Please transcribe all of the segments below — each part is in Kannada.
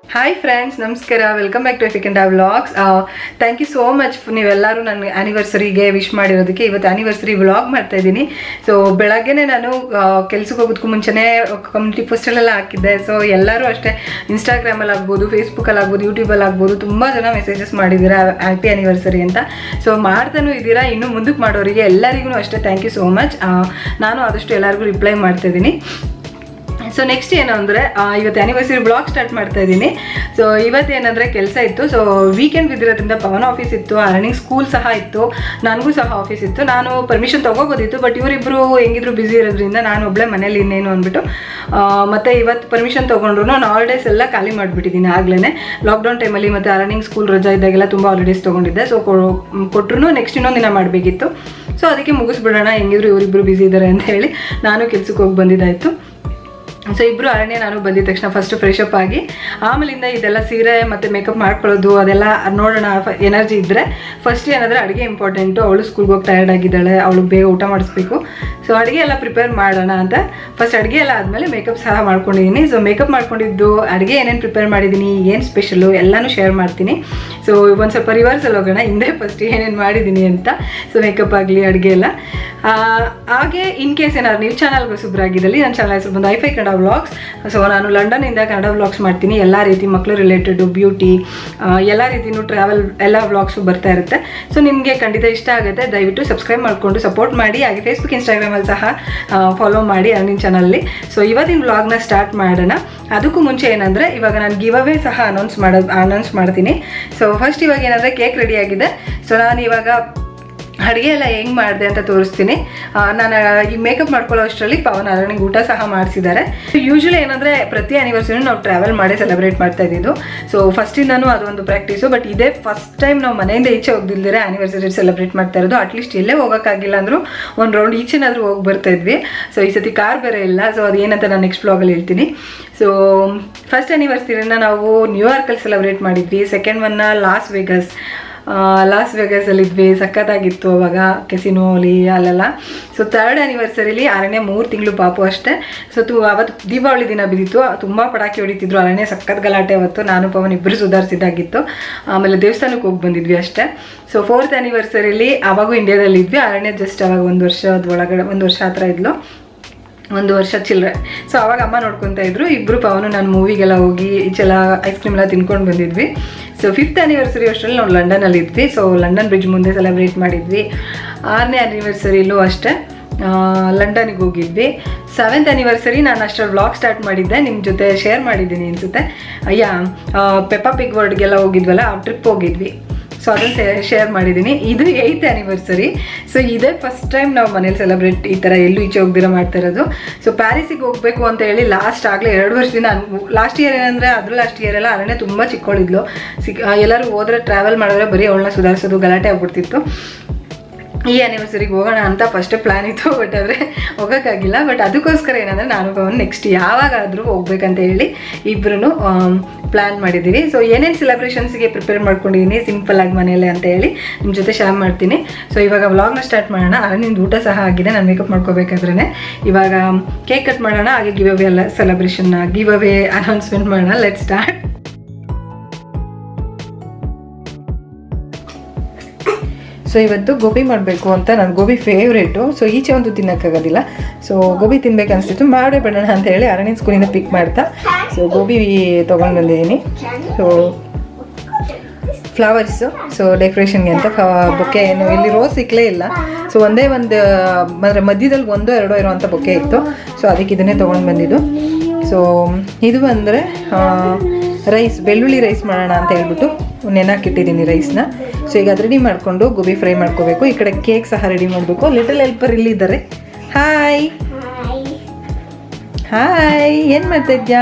ಹಾಯ್ ಫ್ರೆಂಡ್ಸ್ ನಮಸ್ಕಾರ ವೆಲ್ಕಮ್ ಬ್ಯಾಕ್ ಟು ಎಫಿಕೆಂಡ್ vlogs thank you so much ನೀವೆಲ್ಲರೂ ನನ್ನ ಆ್ಯನಿವರ್ಸರಿಗೆ ವಿಶ್ ಮಾಡಿರೋದಕ್ಕೆ ಇವತ್ತು ಆ್ಯನಿವರ್ಸರಿ ವ್ಲಾಗ್ ಮಾಡ್ತಾ ಇದ್ದೀನಿ ಸೊ ಬೆಳಗ್ಗೆನೆ ನಾನು ಕೆಲ್ಸಕ್ಕೆ ಹೋಗೋದಕ್ಕೂ ಮುಂಚೆನೇ ಕಮ್ಯುನಿಟಿ ಪೋಸ್ಟಲ್ಲೆಲ್ಲ ಹಾಕಿದ್ದೆ ಸೊ ಎಲ್ಲರೂ ಅಷ್ಟೇ ಇನ್ಸ್ಟಾಗ್ರಾಮಲ್ಲಿ ಆಗ್ಬೋದು ಫೇಸ್ಬುಕ್ಕಲ್ಲಿ ಆಗ್ಬೋದು ಯೂಟ್ಯೂಬಲ್ಲಿ ಆಗ್ಬೋದು ತುಂಬ ಜನ ಮೆಸೇಜಸ್ ಮಾಡಿದ್ದೀರಾ ಹ್ಯಾಪಿ ಆ್ಯನಿವರ್ಸರಿ ಅಂತ ಸೊ ಮಾಡ್ತಾನೂ ಇದ್ದೀರಾ ಇನ್ನು ಮುಂದಕ್ಕೆ ಮಾಡೋರಿಗೆ ಎಲ್ಲರಿಗೂ ಅಷ್ಟೇ ಥ್ಯಾಂಕ್ ಯು ಸೋ ಮಚ್ ನಾನು ಆದಷ್ಟು ಎಲ್ಲರಿಗೂ ರಿಪ್ಲೈ ಮಾಡ್ತಾ ಇದ್ದೀನಿ ಸೊ ನೆಕ್ಸ್ಟ್ ಏನು ಅಂದರೆ ಇವತ್ತು ಆ್ಯನಿವರ್ಸರಿ ಬ್ಲಾಗ್ ಸ್ಟಾರ್ಟ್ ಮಾಡ್ತಾ ಇದ್ದೀನಿ ಸೊ ಇವತ್ತೇನಂದರೆ ಕೆಲಸ ಇತ್ತು ಸೊ ವೀಕೆಂಡ್ ಬಿದ್ದಿರೋದ್ರಿಂದ ಪವನ್ ಆಫೀಸ್ ಇತ್ತು ಅರ್ನಿಂಗ್ ಸ್ಕೂಲ್ ಸಹ ಇತ್ತು ನನಗೂ ಸಹ ಆಫೀಸ್ ಇತ್ತು ನಾನು ಪರ್ಮಿಷನ್ ತೊಗೋಬೋದಿತ್ತು ಬಟ್ ಇವರಿಬ್ಬರು ಹೆಂಗಿದ್ರು ಬ್ಯುಸಿ ಇರೋದ್ರಿಂದ ನಾನು ಒಬ್ಬಳೇ ಮನೇಲಿ ಇನ್ನೇನು ಅಂದ್ಬಿಟ್ಟು ಆ, ಮತ್ತೆ ಇವತ್ತು ಪರ್ಮಿಷನ್ ತೊಗೊಂಡ್ರು ನಾನು ಹಾಲಿಡೇಸ್ ಎಲ್ಲ ಖಾಲಿ ಮಾಡಿಬಿಟ್ಟಿದ್ದೀನಿ ಆಗಲೇ ಲಾಕ್ಡೌನ್ ಟೈಮಲ್ಲಿ ಮತ್ತು ಅರ್ನಿಂಗ್ ಸ್ಕೂಲ್ ರಜಾ ಇದ್ದಾಗೆಲ್ಲ ತುಂಬ ಹಾಲಿಡೇಸ್ ತೊಗೊಂಡಿದ್ದೆ ಸೊ ಕೊಟ್ಟರು ನೆಕ್ಸ್ಟ್ ಇನ್ನೊಂದು ದಿನ ಮಾಡಬೇಕಿತ್ತು ಸೊ ಅದಕ್ಕೆ ಮುಗಿಸ್ಬಿಡೋಣ ಹೆಂಗಿದ್ರು ಇವರಿಬ್ಬರು ಬ್ಯುಸಿ ಇದ್ದಾರೆ ಅಂತ ಹೇಳಿ ನಾನು ಕೆಲ್ಸಕ್ಕೆ ಹೋಗಿ ಬಂದಿದ್ದಾಯಿತು ಸೊ ಇಬ್ಬರು ಅರಣ್ಯ ನಾನು ಬಂದಿದ ತಕ್ಷಣ ಫಸ್ಟ್ ಫ್ರೆಶ್ ಅಪ್ ಆಗಿ ಆಮೇಲಿಂದ ಇದೆಲ್ಲ ಸೀರೆ ಮತ್ತು ಮೇಕಪ್ ಮಾಡ್ಕೊಳ್ಳೋದು ಅದೆಲ್ಲ ನೋಡೋಣ ಎನರ್ಜಿ ಇದ್ದರೆ ಫಸ್ಟ್ ಏನಂದರೆ ಅಡುಗೆ ಇಂಪಾರ್ಟೆಂಟು ಅವಳು ಸ್ಕೂಲ್ಗೆ ಹೋಗಿ ಟಯರ್ಡ್ ಆಗಿದ್ದಾಳೆ ಅವಳಿಗೆ ಬೇಗ ಊಟ ಮಾಡಿಸ್ಬೇಕು ಸೊ ಅಡುಗೆ ಎಲ್ಲ ಪ್ರಿಪೇರ್ ಮಾಡೋಣ ಅಂತ ಫಸ್ಟ್ ಅಡುಗೆ ಎಲ್ಲ ಆದಮೇಲೆ ಮೇಕಪ್ ಸಹ ಮಾಡ್ಕೊಂಡಿದ್ದೀನಿ ಸೊ ಮೇಕಪ್ ಮಾಡ್ಕೊಂಡಿದ್ದು ಅಡುಗೆ ಏನೇನು ಪ್ರಿಪೇರ್ ಮಾಡಿದ್ದೀನಿ ಏನು ಸ್ಪೆಷಲು ಎಲ್ಲನೂ ಶೇರ್ ಮಾಡ್ತೀನಿ ಸೊ ಒಂದು ಸ್ವಲ್ಪ ರಿವರ್ಸಲ್ಲಿ ಹೋಗೋಣ ಹಿಂದೆ ಫಸ್ಟ್ ಏನೇನು ಮಾಡಿದ್ದೀನಿ ಅಂತ ಸೊ ಮೇಕಪ್ ಆಗಲಿ ಅಡುಗೆ ಎಲ್ಲ ಆ, ಹಾಗೆ ಇನ್ ಕೇಸ್ ಏನಾದ್ರು ನೀವು ಚಾನಲ್ಗೆ ಹೊಸಬ್ರಾಗಿದ್ದಲ್ಲಿ ನನ್ನ ಚಾನಲ್ ಹೆಸರು ಬಂದು ಐಫೈ ಕನ್ನಡ ವ್ಲಾಗ್ಸ್ ಸೊ ನಾನು ಲಂಡನ್ನಿಂದ ಕನ್ನಡ ವ್ಲಾಗ್ಸ್ ಮಾಡ್ತೀನಿ ಎಲ್ಲ ರೀತಿ ಮಕ್ಕಳು ರಿಲೇಟೆಡು ಬ್ಯೂಟಿ ಎಲ್ಲ ರೀತಿಯೂ ಟ್ರಾವೆಲ್ ಎಲ್ಲ ವ್ಲಾಗ್ಸು ಬರ್ತಾ ಇರುತ್ತೆ ಸೊ ನಿಮಗೆ ಖಂಡಿತ ಇಷ್ಟ ಆಗುತ್ತೆ ದಯವಿಟ್ಟು ಸಬ್ಸ್ಕ್ರೈಬ್ ಮಾಡಿಕೊಂಡು ಸಪೋರ್ಟ್ ಮಾಡಿ ಹಾಗೆ ಫೇಸ್ಬುಕ್ ಇನ್ಸ್ಟಾಗ್ರಾಮಲ್ಲಿ ಸಹ ಫಾಲೋ ಮಾಡಿ ಅರ್ನಿನ್ ಚಾನಲ್ಲಿ ಸೊ ಇವತ್ತಿನ ವ್ಲಾಗ್ನ ಸ್ಟಾರ್ಟ್ ಮಾಡೋಣ ಅದಕ್ಕೂ ಮುಂಚೆ ಏನಂದರೆ ಇವಾಗ ನಾನು ಗಿವ್ ಅವೇ ಸಹ ಅನೌನ್ಸ್ ಮಾಡೋದು ಅನೌನ್ಸ್ ಮಾಡ್ತೀನಿ ಸೊ ಫಸ್ಟ್ ಇವಾಗ ಏನಂದರೆ ಕೇಕ್ ರೆಡಿ ಆಗಿದೆ ಸೊ ನಾನು ಇವಾಗ ಅಡುಗೆ ಎಲ್ಲ ಹೆಂಗೆ ಮಾಡಿದೆ ಅಂತ ತೋರಿಸ್ತೀನಿ ಆ, ನಾನು ಈ ಮೇಕಪ್ ಮಾಡ್ಕೊಳ್ಳೋ ಅಷ್ಟರಲ್ಲಿ ಪವನ್ ಅರಣಿಗೆ ಊಟ ಸಹ ಮಾಡಿಸಿದ್ದಾರೆ ಯೂಶ್ವಲಿ ಏನಂದರೆ ಪ್ರತಿ ಆ್ಯನಿವರ್ಸರಿನೂ ನಾವು ಟ್ರಾವೆಲ್ ಮಾಡಿ ಸೆಲೆಬ್ರೇಟ್ ಮಾಡ್ತಾ ಇದ್ದಿದ್ದು ಸೊ ಫಸ್ಟಿಂದನೂ ಅದೊಂದು ಪ್ರಾಕ್ಟೀಸು ಬಟ್ ಇದೇ ಫಸ್ಟ್ ಟೈಮ್ ನಾವು ಮನೆಯಿಂದ ಈಚೆ ಹೋಗ್ದಿಲ್ದಿರ ಆ್ಯನಿವರ್ಸರಿ ಸೆಲೆಬ್ರೇಟ್ ಮಾಡ್ತಾ ಇರೋದು ಅಟ್ಲೀಸ್ಟ್ ಎಲ್ಲೇ ಹೋಗೋಕ್ಕಾಗಿಲ್ಲ ಅಂದರೂ ಒಂದು ರೌಂಡ್ ಈಚೆನಾದರೂ ಹೋಗಿ ಬರ್ತಾ ಇದ್ವಿ ಸೊ ಈ ಸತಿ ಕಾರ್ ಬೇರೆ ಇಲ್ಲ ಸೊ ಅದೇನಂತ ನಾನು ನೆಕ್ಸ್ಟ್ ಬ್ಲಾಗಲ್ಲಿ ಹೇಳ್ತೀನಿ ಸೊ ಫಸ್ಟ್ ಆ್ಯನಿವರ್ಸರಿನ ನಾವು ನ್ಯೂಯಾರ್ಕಲ್ಲಿ ಸೆಲೆಬ್ರೇಟ್ ಮಾಡಿದ್ವಿ ಸೆಕೆಂಡ್ ಒನ್ನ ಲಾಸ್ ವೆಗಸ್ ಲಾಸ್ ವೆಗಸಲ್ಲಿ ಇದ್ವಿ ಸಖತ್ತಾಗಿತ್ತು ಅವಾಗ ಕೆಸಿನೋಲಿ ಅಲ್ಲೆಲ್ಲ ಸೊ ತರ್ಡ್ ಆ್ಯನಿವರ್ಸರಿಲಿ ಅರಣ್ಯ ಮೂರು ತಿಂಗಳು ಪಾಪು ಅಷ್ಟೇ ಸೊ ತು ಅವತ್ತು ದೀಪಾವಳಿ ದಿನ ಬಿದ್ದಿತ್ತು ತುಂಬ ಪಟಾಕಿ ಹೊಡಿತಿದ್ರು ಅರಣ್ಯ ಸಖತ್ ಗಲಾಟೆ ಅವತ್ತು ನಾನು ಪವನ್ ಇಬ್ಬರು ಸುಧಾರಿಸಿದ್ದಾಗಿತ್ತು ಆಮೇಲೆ ದೇವಸ್ಥಾನಕ್ಕೆ ಹೋಗಿ ಬಂದಿದ್ವಿ ಅಷ್ಟೇ ಸೊ ಫೋರ್ತ್ ಆ್ಯನಿವರ್ಸರಿಲಿ ಅವಾಗೂ ಇಂಡಿಯಾದಲ್ಲಿ ಇದ್ವಿ ಅರಣ್ಯ ಜಸ್ಟ್ ಅವಾಗ ಒಂದು ವರ್ಷದ ಒಳಗಡೆ ಒಂದು ವರ್ಷ ಹತ್ರ ಇದ್ಲು ಒಂದು ವರ್ಷ ಚಿಲ್ಲರೆ ಸೊ ಅವಾಗ ಅಮ್ಮ ನೋಡ್ಕೊತಾ ಇದ್ರು ಇಬ್ಬರು ಪವನು ನಾನು ಮೂವಿಗೆಲ್ಲ ಹೋಗಿ ಈಚೆಲ್ಲ ಐಸ್ ಕ್ರೀಮ್ ಎಲ್ಲ ತಿನ್ಕೊಂಡು ಬಂದಿದ್ವಿ ಸೊ ಫಿಫ್ತ್ ಆ್ಯನಿವರ್ಸರಿ ಅಷ್ಟರಲ್ಲಿ ನಾವು ಲಂಡನಲ್ಲಿ ಇದ್ವಿ ಸೊ ಲಂಡನ್ ಬ್ರಿಡ್ಜ್ ಮುಂದೆ ಸೆಲೆಬ್ರೇಟ್ ಮಾಡಿದ್ವಿ ಆರನೇ ಆ್ಯನಿವರ್ಸರಿಲೂ ಅಷ್ಟೇ ಲಂಡನಿಗೆ ಹೋಗಿದ್ವಿ ಸೆವೆಂತ್ ಆ್ಯನಿವರ್ಸರಿ ನಾನು ಅಷ್ಟರಲ್ಲಿ ವ್ಲಾಗ್ ಸ್ಟಾರ್ಟ್ ಮಾಡಿದ್ದೆ ನಿಮ್ಮ ಜೊತೆ ಶೇರ್ ಮಾಡಿದ್ದೀನಿ ಅನಿಸುತ್ತೆ ಅಯ್ಯ ಪೆಪ್ಪಾ ಪಿಗ್ ವರ್ಡ್ಗೆಲ್ಲ ಹೋಗಿದ್ವಲ್ಲ ಆ ಟ್ರಿಪ್ ಹೋಗಿದ್ವಿ ಸೊ ಅದನ್ನು ಶೇರ್ ಮಾಡಿದ್ದೀನಿ ಇದು ಏಯ್ತ್ ಆ್ಯನಿವರ್ಸರಿ ಸೊ ಇದೇ ಫಸ್ಟ್ ಟೈಮ್ ನಾವು ಮನೇಲಿ ಸೆಲೆಬ್ರೇಟ್ ಈ ಥರ ಎಲ್ಲೂ ಈಚೆ ಹೋಗ್ದಿರ ಮಾಡ್ತಾ ಇರೋದು ಸೊ ಪ್ಯಾರಿಸಿಗೆ ಹೋಗಬೇಕು ಅಂತ ಹೇಳಿ ಲಾಸ್ಟ್ ಆಗಲೇ ಎರಡು ವರ್ಷದಿಂದ ಲಾಸ್ಟ್ ಇಯರ್ ಏನಂದರೆ ಅದ್ರ ಲಾಸ್ಟ್ ಇಯರ್ ಎಲ್ಲ ಅರಣ್ಯ ತುಂಬ ಚಿಕ್ಕವಳಿದ್ಲು ಸಿಕ್ ಎಲ್ಲರೂ ಹೋದ್ರೆ ಟ್ರಾವೆಲ್ ಮಾಡಿದ್ರೆ ಬರೀ ಅವಳನ್ನ ಸುಧಾರಿಸೋದು ಗಲಾಟೆ ಆಗ್ಬಿಡ್ತಿತ್ತು ಈ ಆ್ಯನಿವರ್ಸರಿಗೆ ಹೋಗೋಣ ಅಂತ ಫಸ್ಟ್ ಪ್ಲ್ಯಾನ್ ಇತ್ತು ಬಟ್ ಆದರೆ ಹೋಗೋಕ್ಕಾಗಿಲ್ಲ ಬಟ್ ಅದಕ್ಕೋಸ್ಕರ ಏನಂದರೆ ನಾನು ಪವನ್ ನೆಕ್ಸ್ಟ್ ಯಾವಾಗಾದರೂ ಹೋಗ್ಬೇಕಂತ ಹೇಳಿ ಇಬ್ಬರೂ ಪ್ಲ್ಯಾನ್ ಮಾಡಿದ್ದೀವಿ ಸೊ ಏನೇನು ಸೆಲೆಬ್ರೇಷನ್ಸ್ಗೆ ಪ್ರಿಪೇರ್ ಮಾಡ್ಕೊಂಡಿದ್ದೀನಿ ಸಿಂಪಲ್ ಆಗಿ ಮನೆಯಲ್ಲೇ ಅಂತ ಹೇಳಿ ನಿಮ್ಮ ಜೊತೆ ಶೇರ್ ಮಾಡ್ತೀನಿ ಸೊ ಇವಾಗ ವ್ಲಾಗ್ನ ಸ್ಟಾರ್ಟ್ ಮಾಡೋಣ ಅರಣ್ಯದ ಊಟ ಸಹ ಆಗಿದೆ ನಾನು ಮೇಕಪ್ ಮಾಡ್ಕೋಬೇಕಾದ್ರೆ ಇವಾಗ ಕೇಕ್ ಕಟ್ ಮಾಡೋಣ ಹಾಗೆ ಗಿವ್ ಅವೇ ಎಲ್ಲ ಸೆಲೆಬ್ರೇಷನ್ ಗಿವ್ ಅವೇ ಅನೌನ್ಸ್ಮೆಂಟ್ ಮಾಡೋಣ ಲೆಟ್ ಸ್ಟಾರ್ಟ್ ಸೊ ಇವತ್ತು ಗೋಬಿ ಮಾಡಬೇಕು ಅಂತ ನನ್ನ ಗೋಬಿ ಫೇವ್ರೇಟು ಸೊ ಈಚೆ ಒಂದು ತಿನ್ನೋಕ್ಕಾಗೋದಿಲ್ಲ ಸೊ ಗೋಬಿ ತಿನ್ಬೇಕು ಅನಿಸ್ತಿತ್ತು ಮಾಡೇ ಬಿಡೋಣ ಅಂತ ಹೇಳಿ ಅರಣ್ಯ ಸ್ಕೂಲಿಂದ ಪಿಕ್ ಮಾಡ್ತಾ ಸೊ ಗೋಬಿ ತೊಗೊಂಡು ಬಂದಿದ್ದೀನಿ ಸೊ ಫ್ಲವರ್ಸು ಸೊ ಡೆಕೋರೇಷನ್ಗೆ ಅಂತ ಬೊಕ್ಕೆ ಏನು ಇಲ್ಲಿ ರೋಸ್ ಸಿಕ್ಕಲೇ ಇಲ್ಲ ಸೊ ಒಂದೇ ಒಂದು ಅಂದರೆ ಮಧ್ಯದಲ್ಲಿ ಒಂದು ಎರಡೋ ಇರೋವಂಥ ಬೊಕ್ಕೆ ಇತ್ತು ಸೊ ಅದಕ್ಕೆ ಇದನ್ನೇ ತೊಗೊಂಡು ಬಂದಿದ್ದು ಸೊ ಇದು ಅಂದರೆ ರೈಸ್ ಬೆಳ್ಳುಳ್ಳಿ ರೈಸ್ ಮಾಡೋಣ ಅಂತ ಹೇಳ್ಬಿಟ್ಟು ನೆನಾಕಿಟ್ಟಿದ್ದೀನಿ ರೈಸ್ನ ಸೊ ಈಗ ಅದು ರೆಡಿ ಮಾಡಿಕೊಂಡು ಗೋಬಿ ಫ್ರೈ ಮಾಡ್ಕೋಬೇಕು ಈ ಕಡೆ ಕೇಕ್ ಸಹ ರೆಡಿ ಮಾಡಬೇಕು ಲಿಟಲ್ ಹೆಲ್ಪರ್ ಇಲ್ಲಿದ್ದಾರೆ ಹಾಯ್ ಹಾಯ್ ಏನು ಮಾಡ್ತಾ ಇದ್ಯಾ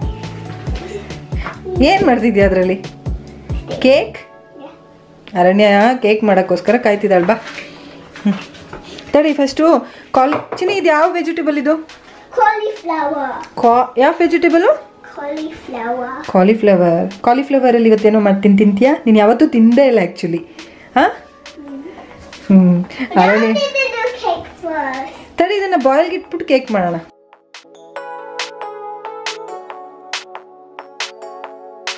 ಏನು ಮಾಡ್ತಿದ್ಯಾ ಅದರಲ್ಲಿ ಕೇಕ್ ಅರಣ್ಯ ಕೇಕ್ ಮಾಡೋಕ್ಕೋಸ್ಕರ ಕಾಯ್ತಿದ್ದಾಳೆ ಬಾ ಹ್ಞೂ ತಡಿ ಫಸ್ಟು ಕಾಲ್ ಚಿನಿ ಇದು ಯಾವ ವೆಜಿಟೇಬಲ್ ಇದು Cauliflower. ಕಾ ಯಾವ ವೆಜಿಟೇಬಲು Cauliflower. ಕಾಲಿಫ್ಲವರ್ ಕಾಲಿಫ್ಲವರಲ್ಲಿ ಇವತ್ತೇನೋ ಮಾಡ್ತೀನಿ ತಿಂತೀಯಾ ನೀನು ಯಾವತ್ತೂ ತಿಂದೇ ಇಲ್ಲ ಆ್ಯಕ್ಚುಲಿ ಹಾಂ ಹ್ಞೂ ಅರಣ್ಯ Now we did the cake first. ತಡಿ ಇದನ್ನು ಬಾಯ್ಲ್ಗೆ ಇಟ್ಬಿಟ್ಟು ಕೇಕ್ ಮಾಡೋಣ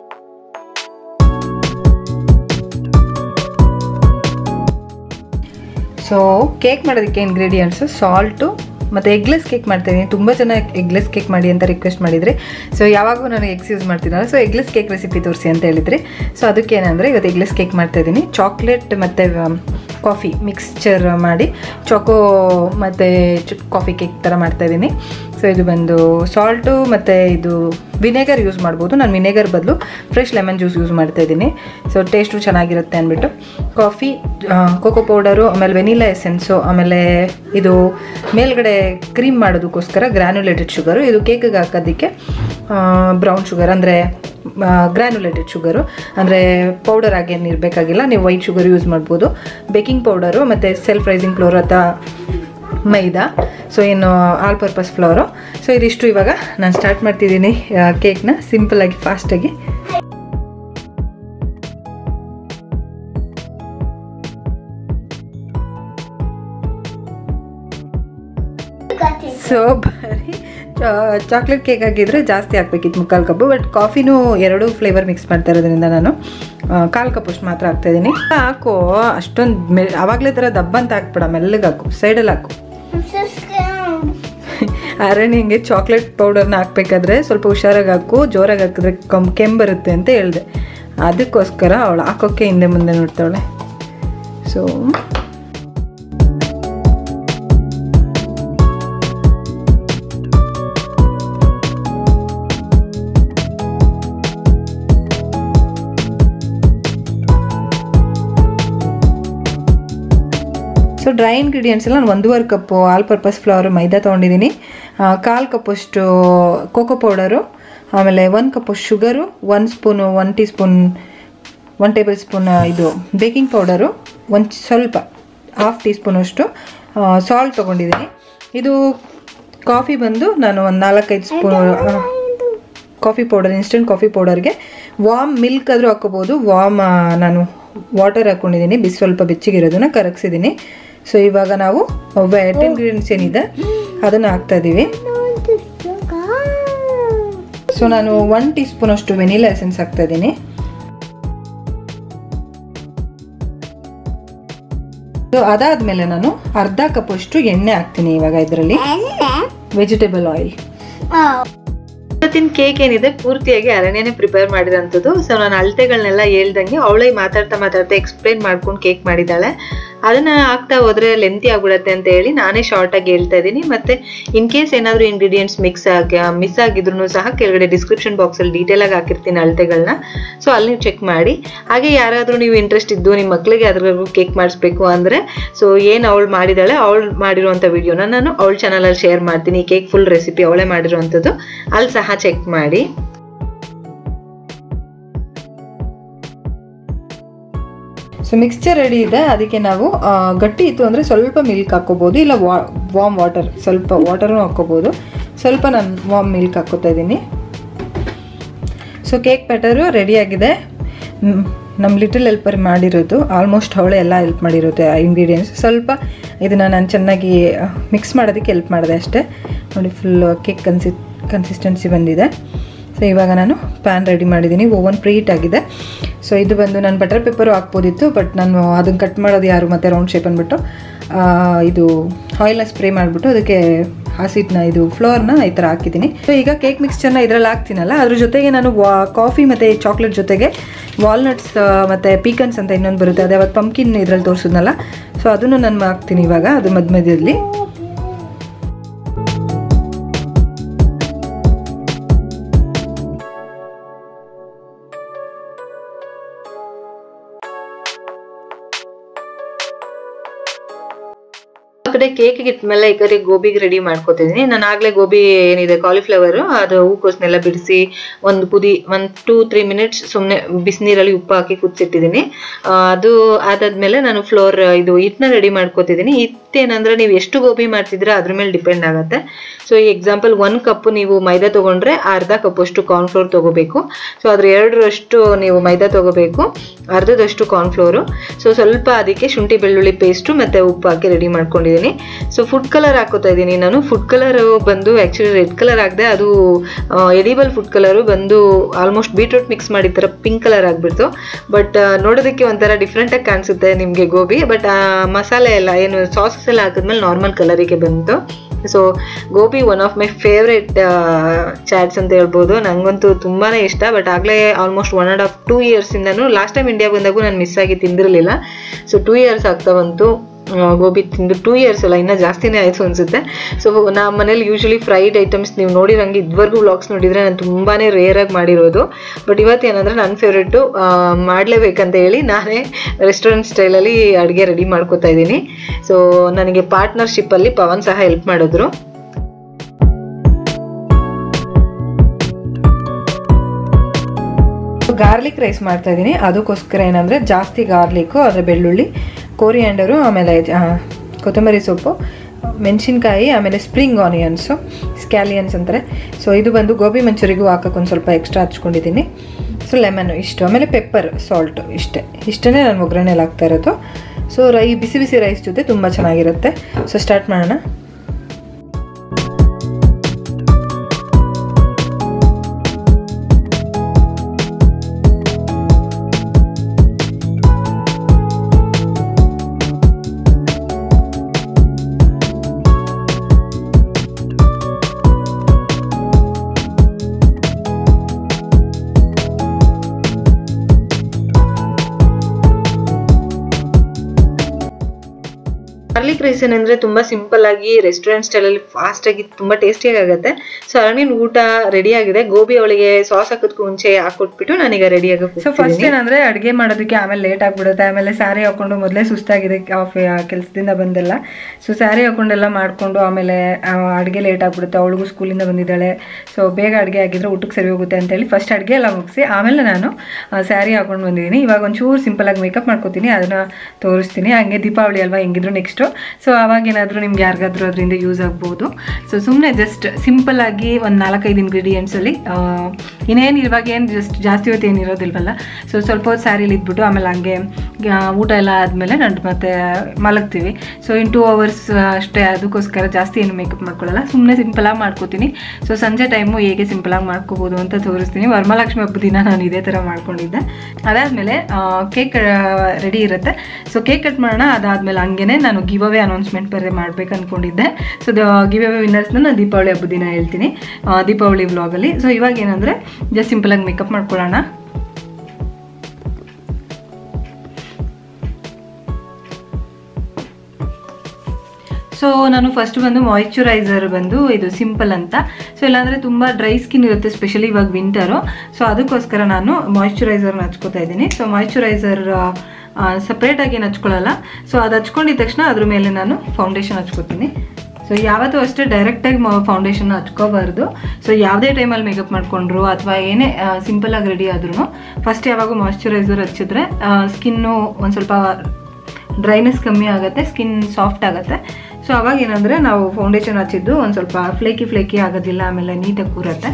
ಸೊ ಕೇಕ್ ಮಾಡೋದಕ್ಕೆ ಇಂಗ್ರೀಡಿಯೆಂಟ್ಸು ಸಾಲ್ಟು ಮತ್ತು ಎಗ್ಲೆಸ್ ಕೇಕ್ ಮಾಡ್ತಾಯಿದ್ದೀನಿ ತುಂಬ ಜನ ಎಗ್ಲೆಸ್ ಕೇಕ್ ಮಾಡಿ ಅಂತ ರಿಕ್ವೆಸ್ಟ್ ಮಾಡಿದ್ರಿ ಸೊ ಯಾವಾಗೂ ನಾನು ಎಗ್ಸ್ ಯೂಸ್ ಮಾಡ್ತೀನಲ್ಲ ಸೊ ಎಗ್ಲೆಸ್ ಕೇಕ್ ರೆಸಿಪಿ ತೋರಿಸಿ ಅಂತ ಹೇಳಿದ್ರಿ ಸೊ ಅದಕ್ಕೆ ಏನಂದರೆ ಇವತ್ತು ಎಗ್ಲೆಸ್ ಕೇಕ್ ಮಾಡ್ತಾಯಿದ್ದೀನಿ ಚಾಕ್ಲೇಟ್ ಮತ್ತು ಕಾಫಿ ಮಿಕ್ಸ್ಚರ್ ಮಾಡಿ ಚಾಕೋ ಮತ್ತು ಕಾಫಿ ಕೇಕ್ ಥರ ಮಾಡ್ತಾಯಿದ್ದೀನಿ ಸೊ ಇದು ಬಂದು ಸಾಲ್ಟು ಮತ್ತು ಇದು ವಿನೆಗರ್ ಯೂಸ್ ಮಾಡ್ಬೋದು ನಾನು ವಿನೆಗರ್ ಬದಲು ಫ್ರೆಶ್ ಲೆಮನ್ ಜ್ಯೂಸ್ ಯೂಸ್ ಮಾಡ್ತಾ ಇದ್ದೀನಿ ಸೊ ಟೇಸ್ಟು ಚೆನ್ನಾಗಿರುತ್ತೆ ಅಂದ್ಬಿಟ್ಟು ಕಾಫಿ ಕೋಕೋ ಪೌಡರು ಆಮೇಲೆ ವೆನಿಲಾ ಎಸೆನ್ಸು ಆಮೇಲೆ ಇದು ಮೇಲ್ಗಡೆ ಕ್ರೀಮ್ ಮಾಡೋದಕ್ಕೋಸ್ಕರ ಗ್ರ್ಯಾನ್ಯುಲೇಟೆಡ್ ಶುಗರು ಇದು ಕೇಕಿಗೆ ಹಾಕೋದಕ್ಕೆ ಬ್ರೌನ್ ಶುಗರ್ ಅಂದರೆ ಗ್ರ್ಯಾನ್ಯುಲೇಟೆಡ್ ಶುಗರು ಅಂದರೆ ಪೌಡರ್ ಆಗೇನು ಇರಬೇಕಾಗಿಲ್ಲ ನೀವು ವೈಟ್ ಶುಗರ್ ಯೂಸ್ ಮಾಡ್ಬೋದು ಬೇಕಿಂಗ್ ಪೌಡರು ಮತ್ತು ಸೆಲ್ಫ್ ರೈಸಿಂಗ್ ಫ್ಲೋರ್ ಅಥವಾ ಮೈದಾ ಸೊ ಏನು ಆಲ್ ಪರ್ಪಸ್ ಫ್ಲೋರು ಸೊ ಇದಿಷ್ಟು ಇವಾಗ ನಾನು ಸ್ಟಾರ್ಟ್ ಮಾಡ್ತಿದ್ದೀನಿ ಕೇಕ್ನ ಸಿಂಪಲಾಗಿ ಫಾಸ್ಟಾಗಿ Got it. ಸೊ ಬರೀ ಚಾಕ್ಲೇಟ್ ಕೇಕ್ ಆಗಿದ್ರೆ ಜಾಸ್ತಿ ಹಾಕ್ಬೇಕಿತ್ತು ಮುಕ್ಕಾಲು ಕಪ್ಪು ಬಟ್ ಕಾಫಿನೂ ಎರಡು ಫ್ಲೇವರ್ ಮಿಕ್ಸ್ ಮಾಡ್ತಾ ಇರೋದ್ರಿಂದ ನಾನು ಕಾಲು ಕಪ್ಪಷ್ಟು ಮಾತ್ರ ಹಾಕ್ತಾಯಿದ್ದೀನಿ ಹಾಕು ಅಷ್ಟೊಂದು ಮೆ ಆವಾಗಲೇ ಥರ ದಬ್ಬ ಅಂತ ಹಾಕ್ಬೇಡ ಮೆಲ್ಲಗೆ ಹಾಕು ಸೈಡಲ್ಲಿ ಹಾಕು I'm so scared. ಅರಣ್ಯಂಗೆ ಚಾಕ್ಲೇಟ್ ಪೌಡರ್ನ ಹಾಕ್ಬೇಕಾದ್ರೆ ಸ್ವಲ್ಪ ಹುಷಾರಾಗಿ ಹಾಕು ಜೋರಾಗಿ ಹಾಕಿದ್ರೆ ಕಮ್ ಕೆಂಬರುತ್ತೆ ಅಂತ ಹೇಳಿದೆ ಅದಕ್ಕೋಸ್ಕರ ಅವಳು ಹಾಕೋಕ್ಕೆ ಹಿಂದೆ ಮುಂದೆ ನೋಡ್ತಾವಳೆ ಸೊ ಸೊ ಡ್ರೈ ಇಂಗ್ರೀಡಿಯೆಂಟ್ಸ್ ಎಲ್ಲ ನಾನು ಒಂದೂವರೆ cup all purpose flour maida ತೊಗೊಂಡಿದ್ದೀನಿ ಕಾಲು ಕಪ್ಪಷ್ಟು ಕೋಕೋ ಪೌಡರು ಆಮೇಲೆ ಒಂದು ಕಪ್ಪು ಶುಗರು ಒಂದು spoon one teaspoon one tablespoon ಇದು ಬೇಕಿಂಗ್ ಪೌಡರು ಒಂದು ಸ್ವಲ್ಪ ಹಾಫ್ ಟೀ ಸ್ಪೂನಷ್ಟು ಸಾಲ್ಟ್ ತೊಗೊಂಡಿದ್ದೀನಿ ಇದು ಕಾಫಿ ಬಂದು ನಾನು ಒಂದು ನಾಲ್ಕೈದು spoon coffee powder instant coffee ಪೌಡರ್ಗೆ ವಾಮ್ ಮಿಲ್ಕ್ ಆದರೂ ಹಾಕೋಬೋದು ವಾಮ್ ನಾನು ವಾಟರ್ ಹಾಕ್ಕೊಂಡಿದ್ದೀನಿ ಬಿಸಿ ಸ್ವಲ್ಪ ಬೆಚ್ಚಗಿರೋದನ್ನ ಕರಗಿಸಿದ್ದೀನಿ ಸೊ ಇವಾಗ ನಾವು ವೆಟ್ ಇಂಗ್ರೀಡಿಯೆಂಟ್ಸ್ ಏನಿದೆ ಅದನ್ನು ಹಾಕ್ತಾ ಇದ್ದೀವಿ ಸೊ ನಾನು ಒನ್ ಟೀ ಸ್ಪೂನ್ ಅಷ್ಟು ವೆನಿಲಾ ಎಸೆನ್ಸ್ ಹಾಕ್ತಾ ಇದ್ದೀನಿ ಸೊ ಅದಾದಮೇಲೆ ನಾನು ಅರ್ಧ ಕಪ್ಪಷ್ಟು ಎಣ್ಣೆ ಹಾಕ್ತೀನಿ ಇವಾಗ ಇದರಲ್ಲಿ ವೆಜಿಟೇಬಲ್ ಆಯಿಲ್ Oh. ಇವತ್ತಿನ ಕೇಕ್ ಏನಿದೆ ಪೂರ್ತಿಯಾಗಿ ಅರಣ್ಯನೇ ಪ್ರಿಪೇರ್ ಮಾಡಿರೋಂಥದ್ದು ಸೊ ನಾನು ಅಳತೆಗಳನ್ನೆಲ್ಲ ಹೇಳ್ದಂಗೆ ಅವಳೇ ಮಾತಾಡ್ತಾ ಮಾತಾಡ್ತಾ ಎಕ್ಸ್ಪ್ಲೈನ್ ಮಾಡ್ಕೊಂಡು ಕೇಕ್ ಮಾಡಿದ್ದಾಳೆ ಅದನ್ನ ಹಾಕ್ತಾ ಹೋದ್ರೆ ಲೆಂತಿ ಆಗ್ಬಿಡತ್ತೆ ಅಂತ ಹೇಳಿ ನಾನೇ ಶಾರ್ಟ್ ಆಗಿ ಹೇಳ್ತಾ ಇದ್ದೀನಿ ಮತ್ತೆ ಇನ್ ಕೇಸ್ ಏನಾದರೂ ಇಂಗ್ರೀಡಿಯೆಂಟ್ಸ್ ಮಿಕ್ಸ್ ಆಗಿ ಮಿಸ್ ಆಗಿದ್ರು ಸಹ ಕೆಳಗಡೆ ಡಿಸ್ಕ್ರಿಪ್ಷನ್ ಬಾಕ್ಸ್ ಅಲ್ಲಿ ಡೀಟೇಲ್ ಆಗಿ ಹಾಕಿರ್ತೀನಿ ಅಳತೆಗಳನ್ನ ಸೊ ಅಲ್ಲಿ ನೀವು ಚೆಕ್ ಮಾಡಿ ಹಾಗೆ ಯಾರಾದರೂ ನೀವು ಇಂಟ್ರೆಸ್ಟ್ ಇದ್ದು ನಿಮ್ಮ ಮಕ್ಕಳಿಗೆ ಅದ್ರವರೆಗೂ ಕೇಕ್ ಮಾಡಿಸ್ಬೇಕು ಅಂದ್ರೆ ಸೊ ಏನು ಅವಳು ಮಾಡಿದಾಳೆ ಅವಳು ಮಾಡಿರುವಂಥ ವಿಡಿಯೋನ ನಾನು ಅವಳ ಚಾನಲಲ್ಲಿ ಶೇರ್ ಮಾಡ್ತೀನಿ ಕೇಕ್ ಫುಲ್ ರೆಸಿಪಿ ಅವಳೇ ಮಾಡಿರುವಂಥದ್ದು ಅಲ್ಲಿ ಸಹ ಚೆಕ್ ಮಾಡಿ ಸೊ ಮಿಕ್ಸ್ಚರ್ ರೆಡಿ ಇದೆ ಅದಕ್ಕೆ ನಾವು ಆ, ಗಟ್ಟಿ ಇತ್ತು ಅಂದರೆ ಸ್ವಲ್ಪ ಮಿಲ್ಕ್ ಹಾಕ್ಕೋಬೋದು ಇಲ್ಲ ವಾ ವಾಮ್ ವಾಟರ್ ಸ್ವಲ್ಪ ವಾಟರ್ನೂ ಹಾಕ್ಕೋಬೋದು ಸ್ವಲ್ಪ ನಾನು ವಾಮ್ ಮಿಲ್ಕ್ ಹಾಕ್ಕೋತಾ ಇದ್ದೀನಿ ಸೊ ಕೇಕ್ ಬ್ಯಾಟರು ರೆಡಿಯಾಗಿದೆ ನಮ್ಮ ಲಿಟಲ್ ಹೆಲ್ಪರ್ ಮಾಡಿರೋದು ಆಲ್ಮೋಸ್ಟ್ ಅವಳೇ ಎಲ್ಲ ಹೆಲ್ಪ್ ಮಾಡಿರುತ್ತೆ ಆ ಇಂಗ್ರೀಡಿಯೆಂಟ್ಸ್ ಸ್ವಲ್ಪ ಇದನ್ನು ನಾನು ಚೆನ್ನಾಗಿ ಮಿಕ್ಸ್ ಮಾಡೋದಕ್ಕೆ ಹೆಲ್ಪ್ ಮಾಡಿದೆ ಅಷ್ಟೇ ನೋಡಿ ಫುಲ್ ಕೇಕ್ ಕನ್ಸಿ ಕನ್ಸಿಸ್ಟೆನ್ಸಿ ಬಂದಿದೆ ಸೊ ಇವಾಗ ನಾನು ಪ್ಯಾನ್ ರೆಡಿ ಮಾಡಿದ್ದೀನಿ ಓವನ್ ಪ್ರೀಟ್ ಆಗಿದೆ ಸೊ ಇದು ಬಂದು ನಾನು ಬಟರ್ ಪೇಪರು ಹಾಕ್ಬೋದಿತ್ತು ಬಟ್ ನಾನು ಅದನ್ನು ಕಟ್ ಮಾಡೋದು ಯಾರು ಮತ್ತು ರೌಂಡ್ ಶೇಪ್ ಅಂದ್ಬಿಟ್ಟು ಆ, ಇದು ಆಯಿಲ್ನ ಸ್ಪ್ರೇ ಮಾಡಿಬಿಟ್ಟು ಅದಕ್ಕೆ ಹಸಿಟ್ನ ಇದು ಫ್ಲೋರ್ನ ಈ ಥರ ಹಾಕಿದ್ದೀನಿ ಸೊ ಈಗ ಕೇಕ್ ಮಿಕ್ಸ್ಚರ್ನ ಇದರಲ್ಲಿ ಹಾಕ್ತೀನಲ್ಲ ಅದ್ರ ಜೊತೆಗೆ ನಾನು ವಾ ಕಾಫಿ ಮತ್ತು ಚಾಕ್ಲೇಟ್ ಜೊತೆಗೆ ವಾಲ್ನಟ್ಸ್ ಮತ್ತು ಪೀಕನ್ಸ್ ಅಂತ ಇನ್ನೊಂದು ಬರುತ್ತೆ ಅದೇ ಅವತ್ತು ಪಂಕಿನ್ ಇದರಲ್ಲಿ ತೋರಿಸಿದ್ನಲ್ಲ ಸೊ ಅದನ್ನು ನಾನು ಹಾಕ್ತೀನಿ ಇವಾಗ ಅದು ಮಧ್ಯ ಮಧ್ಯದಲ್ಲಿ ಆ ಕಡೆ ಕೇಕ್ ಇಟ್ಮೇಲೆ ಈ ಕಡೆ ಗೋಬಿಗೆ ರೆಡಿ ಮಾಡ್ಕೊತಿದ್ದೀನಿ ನಾನು ಆಗ್ಲೇ ಗೋಬಿ ಏನಿದೆ ಕಾಲಿಫ್ಲವರ್ ಅದು ಹೂಕೋಸ್ನೆಲ್ಲ ಬಿಡಿಸಿ ಒಂದು ಕುದಿ ಒಂದು ಟೂ ತ್ರೀ ಮಿನಿಟ್ಸ್ ಸುಮ್ಮನೆ ಬಿಸಿನೀರಲ್ಲಿ ಉಪ್ಪು ಹಾಕಿ ಕುದಿಸಿಟ್ಟಿದ್ದೀನಿ ಅದು ಆದಾದ್ಮೇಲೆ ನಾನು ಫ್ಲೋರ್ ಇದು ಹಿಟ್ಟನ್ನ ರೆಡಿ ಮಾಡ್ಕೊತಿದ್ದೀನಿ ಹಿಟ್ಟೇನಂದ್ರೆ ನೀವು ಎಷ್ಟು ಗೋಬಿ ಮಾಡ್ತಿದ್ರೆ ಅದ್ರ ಮೇಲೆ ಡಿಪೆಂಡ್ ಆಗುತ್ತೆ ಸೊ ಈ ಎಕ್ಸಾಂಪಲ್ ಒಂದು ಕಪ್ ನೀವು ಮೈದಾ ತೊಗೊಂಡ್ರೆ ಅರ್ಧ ಕಪ್ಪಷ್ಟು ಕಾರ್ನ್ಫ್ಲೋರ್ ತೊಗೋಬೇಕು ಸೊ ಅದ್ರ ಎರಡರಷ್ಟು ನೀವು ಮೈದಾ ತೊಗೋಬೇಕು ಅರ್ಧದಷ್ಟು ಕಾರ್ನ್ಫ್ಲೋರು ಸೊ ಸ್ವಲ್ಪ ಅದಕ್ಕೆ ಶುಂಠಿ ಬೆಳ್ಳುಳ್ಳಿ ಪೇಸ್ಟು ಮತ್ತು ಉಪ್ಪು ಹಾಕಿ ರೆಡಿ ಮಾಡ್ಕೊಂಡಿದ್ದೀನಿ ಸೊ ಫುಡ್ ಕಲರ್ ಹಾಕೋತಾ ಇದ್ದೀನಿ ನಾನು ಫುಡ್ ಕಲರ್ ಬಂದು ಆ್ಯಕ್ಚುಲಿ ರೆಡ್ ಕಲರ್ ಆಗದೆ ಅದು ಎಡಿಬಲ್ ಫುಡ್ ಕಲರು ಬಂದು ಆಲ್ಮೋಸ್ಟ್ ಬೀಟ್ರೂಟ್ ಮಿಕ್ಸ್ ಮಾಡಿದ ಥರ ಪಿಂಕ್ ಕಲರ್ ಆಗಿಬಿಡ್ತು ಬಟ್ ನೋಡೋದಕ್ಕೆ ಒಂಥರ ಡಿಫ್ರೆಂಟಾಗಿ ಕಾಣಿಸುತ್ತೆ ನಿಮಗೆ ಗೋಬಿ ಬಟ್ ಮಸಾಲೆ ಎಲ್ಲ ಏನು ಸಾಸಸ್ ಎಲ್ಲ ಹಾಕಿದ್ಮೇಲೆ ನಾರ್ಮಲ್ ಕಲರಿಗೆ ಬಂತು so gobi one of my favourite chaats ಅಂತ ಹೇಳ್ಬೋದು ನನಗಂತೂ ತುಂಬಾ ಇಷ್ಟ ಬಟ್ ಆಗಲೇ almost one and half two ಇಯರ್ಸಿಂದನೂ ಲಾಸ್ಟ್ ಟೈಮ್ ಇಂಡಿಯಾ ಬಂದಾಗೂ ನಾನು ಮಿಸ್ ಆಗಿ ತಿಂದಿರಲಿಲ್ಲ ಸೊ ಟೂ ಇಯರ್ಸ್ ಆಗ್ತಾ ಬಂತು ಆ, ಗೋಬಿ ತಿಂದು ಟೂ ಇಯರ್ಸ್ ಅಲ್ಲ ಇನ್ನೂ ಜಾಸ್ತಿನೇ ಆಯಿತು ಅನಿಸುತ್ತೆ ಸೊ ನಮ್ಮ ಮನೇಲಿ ಯೂಶಲಿ ಫ್ರೈಡ್ ಐಟಮ್ಸ್ ನೀವು ನೋಡಿರಂಗೆ ಇದುವರೆಗೂ ವ್ಲಾಗ್ಸ್ ನೋಡಿದರೆ ನಾನು ತುಂಬಾ ರೇರಾಗಿ ಮಾಡಿರೋದು ಬಟ್ ಇವತ್ತೇನಂದರೆ ನನ್ನ ಫೇವ್ರೆಟ್ಟು ಮಾಡಲೇಬೇಕಂತ ಹೇಳಿ ನಾನೇ ರೆಸ್ಟೋರೆಂಟ್ ಸ್ಟೈಲಲ್ಲಿ ಅಡುಗೆ ರೆಡಿ ಮಾಡ್ಕೋತಾ ಇದ್ದೀನಿ ಸೊ ನನಗೆ ಪಾರ್ಟ್ನರ್ಶಿಪ್ಪಲ್ಲಿ ಪವನ್ ಸಹ ಹೆಲ್ಪ್ ಮಾಡಿದ್ರು ಗಾರ್ಲಿಕ್ ರೈಸ್ ಮಾಡ್ತಾ ಇದ್ದೀನಿ ಅದಕ್ಕೋಸ್ಕರ ಏನಂದರೆ ಜಾಸ್ತಿ ಗಾರ್ಲಿಕ್ಕು ಅದರ ಬೆಳ್ಳುಳ್ಳಿ ಕೋರಿಯಾಂಡರು ಆಮೇಲೆ ಆ, ಕೊತ್ತಂಬರಿ ಸೊಪ್ಪು ಮೆಣಸಿನ್ಕಾಯಿ ಆಮೇಲೆ ಸ್ಪ್ರಿಂಗ್ ಆನಿಯನ್ಸು ಸ್ಕ್ಯಾಲಿಯನ್ಸ್ ಅಂತಾರೆ ಸೊ ಇದು ಬಂದು ಗೋಬಿ ಮಂಚೂರಿಗೂ ಹಾಕೋಕೆ ಒಂದು ಸ್ವಲ್ಪ ಎಕ್ಸ್ಟ್ರಾ ಹಚ್ಕೊಂಡಿದ್ದೀನಿ ಸೊ ಲೆಮನ್ನು ಇಷ್ಟು ಆಮೇಲೆ ಪೆಪ್ಪರ್ ಸಾಲ್ಟು ಇಷ್ಟೇ ಇಷ್ಟೇ ನಾನು ಒಗ್ಗರಣೆಯಲ್ಲಿ ಹಾಕ್ತಾ ಇರೋದು ಸೊ ರೈ ಬಿಸಿ ಬಿಸಿ ರೈಸ್ ಜೊತೆ ತುಂಬ ಚೆನ್ನಾಗಿರುತ್ತೆ ಸೊ ಸ್ಟಾರ್ಟ್ ಮಾಡೋಣ ಗಾರ್ಲಿಕ್ ರೈಸ್ ಏನಂದ್ರೆ ತುಂಬಾ ಸಿಂಪಲ್ ಆಗಿ ರೆಸ್ಟೋರೆಂಟ್ ಸ್ಟೈಲಲ್ಲಿ ಫಾಸ್ಟ್ ಆಗಿ ತುಂಬಾ ಟೇಸ್ಟಿಯಾಗಿ ಆಗುತ್ತೆ ಸೊ ಅರಣಿನ ಊಟ ರೆಡಿ ಆಗಿದೆ ಗೋಬಿ ಅವಳಿಗೆ ಸಾಸ್ ಹಾಕೋದಕ್ಕೂ ಮುಂಚೆ ಹಾಕೊಟ್ಬಿಟ್ಟು ನಾನೀಗ ರೆಡಿ ಆಗಿ ಸೊ ಫಸ್ಟ್ ಏನಂದ್ರೆ ಅಡುಗೆ ಮಾಡೋದಕ್ಕೆ ಆಮೇಲೆ ಲೇಟ್ ಆಗ್ಬಿಡುತ್ತೆ ಆಮೇಲೆ ಸ್ಯಾರಿ ಹಾಕೊಂಡು ಮೊದಲೇ ಸುಸ್ತಾಗಿದೆ ಕೆಲಸದಿಂದ ಬಂದೆಲ್ಲ ಸೊ ಸ್ಯಾರಿ ಹಾಕೊಂಡೆಲ್ಲ ಮಾಡ್ಕೊಂಡು ಆಮೇಲೆ ಅಡುಗೆ ಲೇಟ್ ಆಗ್ಬಿಡುತ್ತೆ ಅವಳಿಗೂ ಸ್ಕೂಲಿಂದ ಬಂದಿದ್ದಾಳೆ ಸೊ ಬೇಗ ಅಡುಗೆ ಆಗಿದ್ರೆ ಊಟಕ್ಕೆ ಸರಿ ಹೋಗುತ್ತೆ ಅಂತೇಳಿ ಫಸ್ಟ್ ಅಡುಗೆ ಎಲ್ಲ ಮುಗಿಸಿ ಆಮೇಲೆ ನಾನು ಸ್ಯಾರಿ ಹಾಕೊಂಡು ಬಂದಿದ್ದೀನಿ ಇವಾಗ ಒಂಚೂರು ಸಿಂಪಲ್ ಆಗಿ ಮೇಕಪ್ ಮಾಡ್ಕೋತೀನಿ ಅದನ್ನ ತೋರಿಸ್ತೀನಿ ಹಂಗೆ ದೀಪಾವಳಿ ಅಲ್ವಾ ಹೆಂಗಿದ್ರು ನೆಕ್ಸ್ಟು ಸೊ ಅವಾಗ ಏನಾದರೂ ನಿಮ್ಗೆ ಯಾರಿಗಾದ್ರೂ ಅದರಿಂದ ಯೂಸ್ ಆಗ್ಬೋದು ಸೊ ಸುಮ್ಮನೆ ಜಸ್ಟ್ ಸಿಂಪಲ್ ಆಗಿ ಒಂದು ನಾಲ್ಕೈದು ಇಂಗ್ರೀಡಿಯೆಂಟ್ಸಲ್ಲಿ ಇನ್ನೇನು ಇವಾಗ ಏನು ಜಸ್ಟ್ ಜಾಸ್ತಿ ಹೊತ್ತು ಏನು ಇರೋದಿಲ್ವಲ್ಲ ಸೊ ಸ್ವಲ್ಪ ಹೊತ್ತು ಸ್ಯಾರಿಲಿ ಇದ್ಬಿಟ್ಟು ಆಮೇಲೆ ಹಂಗೆ ಆ, ಊಟ ಎಲ್ಲ ಆದಮೇಲೆ ನಾನು ಮತ್ತೆ ಮಲಗ್ತೀವಿ ಸೊ ಇನ್ ಟೂ ಅವರ್ಸ್ ಅಷ್ಟೇ ಅದಕ್ಕೋಸ್ಕರ ಜಾಸ್ತಿ ಏನು ಮೇಕಪ್ ಮಾಡ್ಕೊಳ್ಳಲ್ಲ ಸುಮ್ಮನೆ ಸಿಂಪಲಾಗಿ ಮಾಡ್ಕೋತೀನಿ ಸೊ ಸಂಜೆ ಟೈಮು ಹೇಗೆ ಸಿಂಪಲಾಗಿ ಮಾಡ್ಕೋಬೋದು ಅಂತ ತೋರಿಸ್ತೀನಿ ವರಮಹಾಲಕ್ಷ್ಮಿ ಹಬ್ಬದ ದಿನ ನಾನು ಇದೇ ಥರ ಮಾಡ್ಕೊಂಡಿದ್ದೆ ಅದಾದಮೇಲೆ ಕೇಕ್ ರೆಡಿ ಇರುತ್ತೆ ಸೊ ಕೇಕ್ ಕಟ್ ಮಾಡೋಣ ಅದಾದಮೇಲೆ ಹಂಗೇನೆ ನಾನು ಗಿವ್ ಅವೇ ಅನೌನ್ಸ್ಮೆಂಟ್ ಬೇರೆ ಮಾಡ್ಬೇಕು ಅಂದ್ಕೊಂಡಿದ್ದೆ ಸೊ ಗಿವ್ ಅವೇ ವಿನ್ನರ್ಸ್ನ ನಾನು ದೀಪಾವಳಿ ಹಬ್ಬದ ದಿನ ಹೇಳ್ತೀನಿ ಆ, ದೀಪಾವಳಿ ವ್ಲಾಗಲ್ಲಿ ಸೊ ಇವಾಗ ಏನಂದರೆ ಜಸ್ಟ್ ಸಿಂಪಲಾಗಿ ಮೇಕಪ್ ಮಾಡ್ಕೊಳ್ಳೋಣ ಸೊ ನಾನು ಫಸ್ಟ್ ಬಂದು ಮಾಯಿಶ್ಚರೈಸರ್ ಬಂದು ಇದು ಸಿಂಪಲ್ ಅಂತ ಸೊ ಇಲ್ಲಾಂದರೆ ತುಂಬ ಡ್ರೈ ಸ್ಕಿನ್ ಇರುತ್ತೆ ಸ್ಪೆಷಲಿ ಇವಾಗ ವಿಂಟರು ಸೊ ಅದಕ್ಕೋಸ್ಕರ ನಾನು ಮಾಯಿಶ್ಚರೈಸರ್ನ ಹಚ್ಕೋತಾ ಇದ್ದೀನಿ ಸೊ ಮಾಯಿಶ್ಚರೈಸರ್ ಸಪ್ರೇಟಾಗಿ ಏನು ಹಚ್ಕೊಳ್ಳಲ್ಲ ಸೊ ಅದು ಹಚ್ಕೊಂಡಿದ ತಕ್ಷಣ ಅದ್ರ ಮೇಲೆ ನಾನು ಫೌಂಡೇಶನ್ ಹಚ್ಕೋತೀನಿ ಸೊ ಯಾವತ್ತೂ ಅಷ್ಟೇ ಡೈರೆಕ್ಟಾಗಿ ಫೌಂಡೇಶನ್ ಹಚ್ಕೋಬಾರ್ದು ಸೊ ಯಾವುದೇ ಟೈಮಲ್ಲಿ ಮೇಕಪ್ ಮಾಡಿಕೊಂಡ್ರು ಅಥವಾ ಏನೇ ಸಿಂಪಲಾಗಿ ರೆಡಿ ಆದ್ರೂ ಫಸ್ಟ್ ಯಾವಾಗ ಮಾಯಿಶ್ಚರೈಸರ್ ಹಚ್ಚಿದ್ರೆ ಸ್ಕಿನ್ನು ಒಂದು ಸ್ವಲ್ಪ ಡ್ರೈನೆಸ್ ಕಮ್ಮಿ ಆಗುತ್ತೆ ಸ್ಕಿನ್ ಸಾಫ್ಟ್ ಆಗುತ್ತೆ ಸೊ ಅವಾಗ ಏನಂದರೆ ನಾವು ಫೌಂಡೇಶನ್ ಹಚ್ಚಿದ್ದು ಒಂದು ಸ್ವಲ್ಪ ಫ್ಲೇಕಿ ಫ್ಲೇಕಿ ಆಗೋದಿಲ್ಲ ಆಮೇಲೆ ನೀಟಾಗಿ ಕೂರತ್ತೆ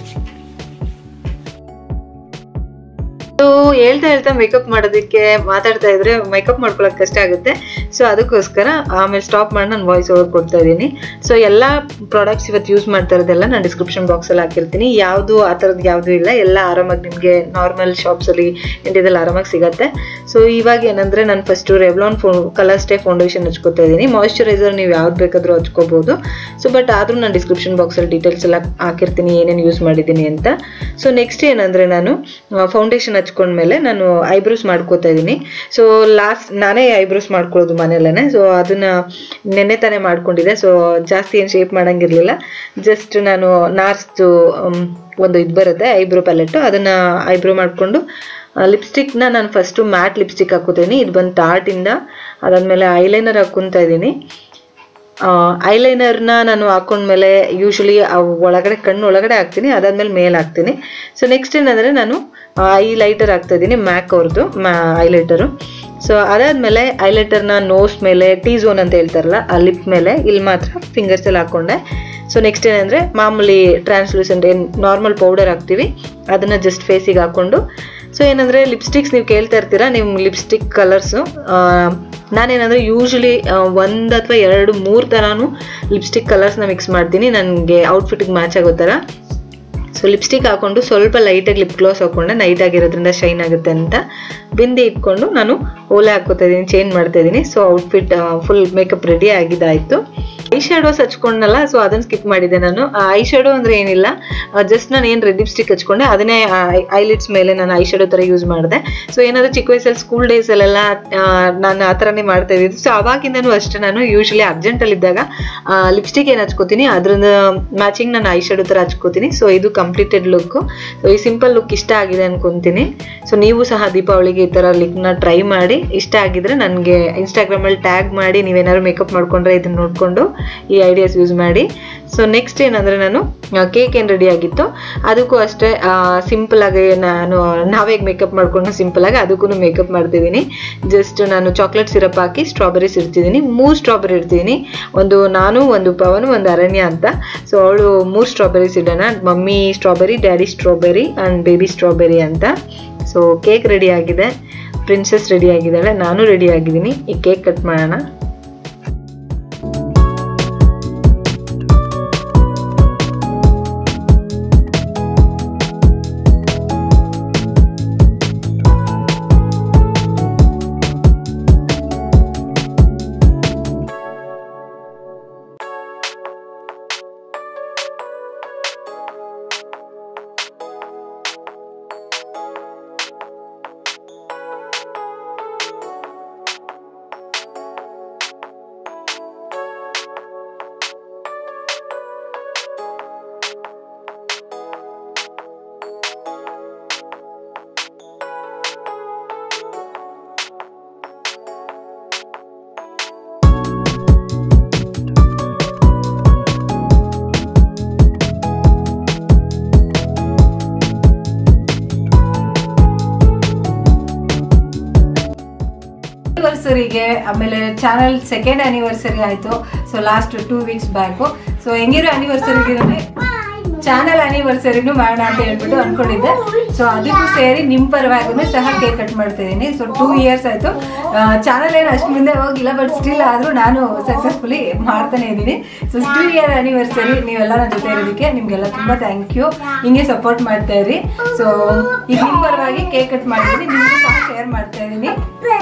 ಸೊ ಹೇಳ್ತಾ ಹೇಳ್ತಾ ಮೇಕಪ್ ಮಾಡೋದಕ್ಕೆ ಮಾತಾಡ್ತಾ ಇದ್ರೆ ಮೇಕಪ್ ಮಾಡ್ಕೊಳಕ್ ಕಷ್ಟ ಆಗುತ್ತೆ ಸೊ ಅದಕ್ಕೋಸ್ಕರ ಆಮೇಲೆ ಸ್ಟಾಪ್ ಮಾಡಿ ನಾನು ವಾಯ್ಸ್ ಓವರ್ ಕೊಡ್ತಾ ಇದ್ದೀನಿ ಸೊ ಎಲ್ಲ ಪ್ರಾಡಕ್ಟ್ಸ್ ಇವತ್ತು ಯೂಸ್ ಮಾಡ್ತಾ ಇರೋದೆಲ್ಲ ನಾನು ಡಿಸ್ಕ್ರಿಪ್ಷನ್ ಬಾಕ್ಸಲ್ಲಿ ಹಾಕಿರ್ತೀನಿ ಯಾವುದು ಆ ಥರದ್ದು ಯಾವುದೂ ಇಲ್ಲ ಎಲ್ಲ ಆರಾಮಾಗಿ ನಿಮಗೆ ನಾರ್ಮಲ್ ಶಾಪ್ಸಲ್ಲಿ ಇಂಡಿಯಾದಲ್ಲಿ ಆರಾಮಾಗಿ ಸಿಗತ್ತೆ ಸೊ ಇವಾಗ ಏನಂದರೆ ನಾನು ಫಸ್ಟು ರೆವ್ಲಾನ್ ಫೋ ಕಲರ್ ಸ್ಟೇ ಫೌಂಡೇಶನ್ ಹಚ್ಕೋತಾ ಇದ್ದೀನಿ ಮಾಯಿಶ್ಚರೈಸರ್ ನೀವು ಯಾವ್ದು ಬೇಕಾದರೂ ಹಚ್ಕೋಬೋದು ಸೊ ಬಟ್ ಆದರೂ ನಾನು ಡಿಸ್ಕ್ರಿಪ್ಷನ್ ಬಾಕ್ಸಲ್ಲಿ ಡೀಟೇಲ್ಸ್ ಎಲ್ಲ ಹಾಕಿರ್ತೀನಿ ಏನೇನು ಯೂಸ್ ಮಾಡಿದ್ದೀನಿ ಅಂತ ಸೊ ನೆಕ್ಸ್ಟ್ ಏನಂದರೆ ನಾನು ಫೌಂಡೇಶನ್ ಹಚ್ಕೊಂಡ್ಮೇಲೆ ನಾನು ಐಬ್ರೋಸ್ ಮಾಡ್ಕೋತಾ ಇದ್ದೀನಿ ಸೊ ಲಾಸ್ಟ್ ನಾನೇ ಐಬ್ರೋಸ್ ಮಾಡ್ಕೊಳ್ಳೋದು ಮನೆಯಲ್ಲೇ ಸೊ ಅದನ್ನ ನೆನ್ನೆ ತಾನೇ ಮಾಡ್ಕೊಂಡಿದ್ದೆ ಸೊ ಜಾಸ್ತಿ ಏನು ಶೇಪ್ ಮಾಡಂಗಿರ್ಲಿಲ್ಲ ಜಸ್ಟ್ ನಾನು ನಾರ್ಸ್ದು ಒಂದು ಇದು ಬರುತ್ತೆ ಐಬ್ರೋ ಪ್ಯಾಲೆಟ್ಟು ಅದನ್ನು ಐಬ್ರೋ ಮಾಡಿಕೊಂಡು ಲಿಪ್ಸ್ಟಿಕ್ನ ನಾನು ಫಸ್ಟು ಮ್ಯಾಟ್ ಲಿಪ್ಸ್ಟಿಕ್ ಹಾಕೋತೀನಿ ಇದು ಬಂದು ಟಾರ್ಟಿಂದ ಅದಾದಮೇಲೆ ಐಲೈನರ್ ಹಾಕ್ಕೊತಾ ಇದ್ದೀನಿ ಐಲೈನರ್ನ ನಾನು ಹಾಕೊಂಡ್ಮೇಲೆ ಯೂಶಲಿ ಒಳಗಡೆ ಕಣ್ಣು ಒಳಗಡೆ ಹಾಕ್ತೀನಿ ಅದಾದ್ಮೇಲೆ ಮೇಲೆ ಹಾಕ್ತೀನಿ ಸೊ ನೆಕ್ಸ್ಟ್ ಏನಂದರೆ ನಾನು ಐ ಲೈಟರ್ ಹಾಕ್ತಾ ಇದ್ದೀನಿ ಮ್ಯಾಕ್ ಅವ್ರದ್ದು ಮ್ಯಾ ಐಲೈಟರು ಸೊ ಅದಾದಮೇಲೆ ಐಲೈಟರ್ನ ನೋಸ್ ಮೇಲೆ ಟೀ ಝೋನ್ ಅಂತ ಹೇಳ್ತಾರಲ್ಲ ಆ ಲಿಪ್ ಮೇಲೆ ಇಲ್ಲಿ ಮಾತ್ರ ಫಿಂಗರ್ಸಲ್ಲಿ ಹಾಕ್ಕೊಂಡೆ ಸೊ ನೆಕ್ಸ್ಟ್ ಏನಂದರೆ ಮಾಮೂಲಿ ಟ್ರಾನ್ಸ್ಲೂಸೆಂಟ್ ಏನು ನಾರ್ಮಲ್ ಪೌಡರ್ ಹಾಕ್ತೀವಿ ಅದನ್ನು ಜಸ್ಟ್ ಫೇಸಿಗೆ ಹಾಕ್ಕೊಂಡು ಸೊ ಸೊ ಏನಂದರೆ ಲಿಪ್ಸ್ಟಿಕ್ಸ್ ನೀವು ಕೇಳ್ತಾ ಇರ್ತೀರಾ ನಿಮ್ಮ ಲಿಪ್ಸ್ಟಿಕ್ ಕಲರ್ಸು ನಾನೇನಂದರೆ ಯೂಶ್ವಲಿ ಒಂದು ಅಥವಾ ಎರಡು ಮೂರು ಥರನೂ ಲಿಪ್ಸ್ಟಿಕ್ ಕಲರ್ಸ್ನ ಮಿಕ್ಸ್ ಮಾಡ್ತೀನಿ ನನಗೆ ಔಟ್ಫಿಟ್ಗೆ ಮ್ಯಾಚ್ ಆಗೋ ಥರ ಸೊ ಲಿಪ್ಸ್ಟಿಕ್ ಹಾಕೊಂಡು ಸ್ವಲ್ಪ ಲೈಟಾಗಿ ಲಿಪ್ ಗ್ಲಾಸ್ ಹಾಕೊಂಡೆ ನೈಟ್ ಆಗಿರೋದ್ರಿಂದ ಶೈನ್ ಆಗುತ್ತೆ ಅಂತ ಬಿಂದಿ ಇಟ್ಕೊಂಡು ನಾನು ಓಲೆ ಹಾಕೋತಾ ಇದ್ದೀನಿ ಚೇಂಜ್ ಮಾಡ್ತಾ ಇದ್ದೀನಿ so outfit full makeup ready ಆಗಿದ್ದಾಯಿತು ಐ ಶ್ಯಾಡೋಸ್ ಹಚ್ಕೊಂಡಲ್ಲ ಸೊ ಅದನ್ನು ಸ್ಕಿಪ್ ಮಾಡಿದೆ ನಾನು ಐ ಶ್ಯಾಡೋ ಅಂದರೆ ಏನಿಲ್ಲ ಜಸ್ಟ್ ನಾನು ಏನು ರೆಡ್ ಲಿಪ್ಸ್ಟಿಕ್ ಹಚ್ಕೊಂಡೆ ಅದನ್ನೇ ಐಲಿಟ್ಸ್ ಮೇಲೆ ನಾನು ಐ ಶ್ಯಾಡೋ ಥರ ಯೂಸ್ ಮಾಡಿದೆ ಸೊ ಏನಾದರೂ ಚಿಕ್ಕ ವಯಸ್ಸಲ್ಲಿ ಸ್ಕೂಲ್ ಡೇಸಲ್ಲೆಲ್ಲ ನಾನು ಆ ಥರನೇ ಮಾಡ್ತಾ ಇದ್ದಿದ್ದು ಸೊ ಅವಾಗಿಂದನೂ ಅಷ್ಟೇ ನಾನು ಯೂಶ್ವಲಿ ಅರ್ಜೆಂಟಲ್ಲಿದ್ದಾಗ ಲಿಪ್ಸ್ಟಿಕ್ ಏನು ಹಚ್ಕೋತೀನಿ ಅದ್ರದ್ದು ಮ್ಯಾಚಿಂಗ್ ನಾನು ಐ ಶ್ಯಾಡೋ ಥರ ಹಚ್ಕೋತೀನಿ ಸೊ ಇದು ಕಂಪ್ಲೀಟೆಡ್ ಲುಕ್ಕು ಸೊ ಈ ಸಿಂಪಲ್ ಲುಕ್ ಇಷ್ಟ ಆಗಿದೆ ಅನ್ಕೊಂತೀನಿ ಸೊ ನೀವು ಸಹ ದೀಪಾವಳಿಗೆ ಈ ಥರ ಲಿಕ್ನ ಟ್ರೈ ಮಾಡಿ ಇಷ್ಟ ಆಗಿದ್ರೆ ನನಗೆ ಇನ್ಸ್ಟಾಗ್ರಾಮಲ್ಲಿ ಟ್ಯಾಗ್ ಮಾಡಿ ನೀವೇನಾದ್ರು ಮೇಕಪ್ ಮಾಡ್ಕೊಂಡ್ರೆ ಇದನ್ನ ನೋಡಿಕೊಂಡು ಈ ಐಡಿಯಾಸ್ ಯೂಸ್ ಮಾಡಿ ಸೊ ನೆಕ್ಸ್ಟ್ ಏನಂದರೆ ನಾನು ಕೇಕ್ ಏನು ರೆಡಿ ಆಗಿತ್ತು ಅದಕ್ಕೂ ಅಷ್ಟೇ ಸಿಂಪಲ್ ಆಗಿ ನಾನು ನಾವೇ ಮೇಕಪ್ ಮಾಡ್ಕೊಂಡು ಸಿಂಪಲ್ ಆಗಿ ಅದಕ್ಕೂ ಮೇಕಪ್ ಮಾಡ್ತಿದ್ದೀನಿ ಜಸ್ಟ್ ನಾನು ಚಾಕ್ಲೇಟ್ ಸಿರಪ್ ಹಾಕಿ ಸ್ಟ್ರಾಬೆರೀಸ್ ಇಡ್ತಿದ್ದೀನಿ ಮೂರು ಸ್ಟ್ರಾಬೆರಿ ಇಡ್ತಿದ್ದೀನಿ ಒಂದು ನಾನು ಒಂದು ಪವನ್ ಒಂದು ಅರಣ್ಯ ಅಂತ ಸೊ ಅವಳು ಮೂರು ಸ್ಟ್ರಾಬೆರೀಸ್ ಇಡೋಣ mummy strawberry daddy strawberry and baby strawberry ಅಂತ ಸೊ ಕೇಕ್ ರೆಡಿ ಆಗಿದೆ ಪ್ರಿನ್ಸೆಸ್ ರೆಡಿ ಆಗಿದ್ದಾಳೆ ನಾನು ರೆಡಿ ಆಗಿದ್ದೀನಿ ಈ ಕೇಕ್ ಕಟ್ ಮಾಡೋಣ ಆನಿವರ್ಸರಿಗೆ ಆಮೇಲೆ ಚಾನಲ್ ಸೆಕೆಂಡ್ ಆನಿವರ್ಸರಿ ಆಯಿತು so last two weeks back so ಹೆಂಗಿರೋ ಆನಿವರ್ಸರಿಗೆ ಚಾನಲ್ ಆನಿವರ್ಸರಿನೂ ಮಾಡೋಣ ಅಂತ ಹೇಳ್ಬಿಟ್ಟು ಅನ್ಕೊಂಡಿದ್ದೆ ಸೊ ಅದಕ್ಕೂ ಸೇರಿ ನಿಮ್ಮ ಪರವಾಗೂ ಸಹ ಕೇಕ್ ಕಟ್ ಮಾಡ್ತಾ ಇದ್ದೀನಿ ಸೊ ಟೂ ಇಯರ್ಸ್ ಆಯಿತು ಚಾನಲ್ ಏನು ಅಷ್ಟು ಮುಂದೆ ಹೋಗಿಲ್ಲ ಬಟ್ ಸ್ಟಿಲ್ ಆದರೂ ನಾನು ಸಕ್ಸಸ್ಫುಲಿ ಮಾಡ್ತಾನೆ ಇದ್ದೀನಿ ಸೊ ಟೂ ಇಯರ್ ಆನಿವರ್ಸರಿ ನೀವೆಲ್ಲ ನನ್ನ ಜೊತೆ ಇರೋದಕ್ಕೆ ನಿಮಗೆಲ್ಲ ತುಂಬ ಥ್ಯಾಂಕ್ ಯು ಹಿಂಗೆ ಸಪೋರ್ಟ್ ಮಾಡ್ತಾ ಇರಿ ಸೊ ಈಗ ನಿಮ್ಮ ಪರವಾಗಿ ಕೇಕ್ ಕಟ್ ಮಾಡಿದ್ದೀನಿ ನಿಮಗೂ ಸಹ ಶೇರ್ ಮಾಡ್ತಾ ಇದ್ದೀನಿ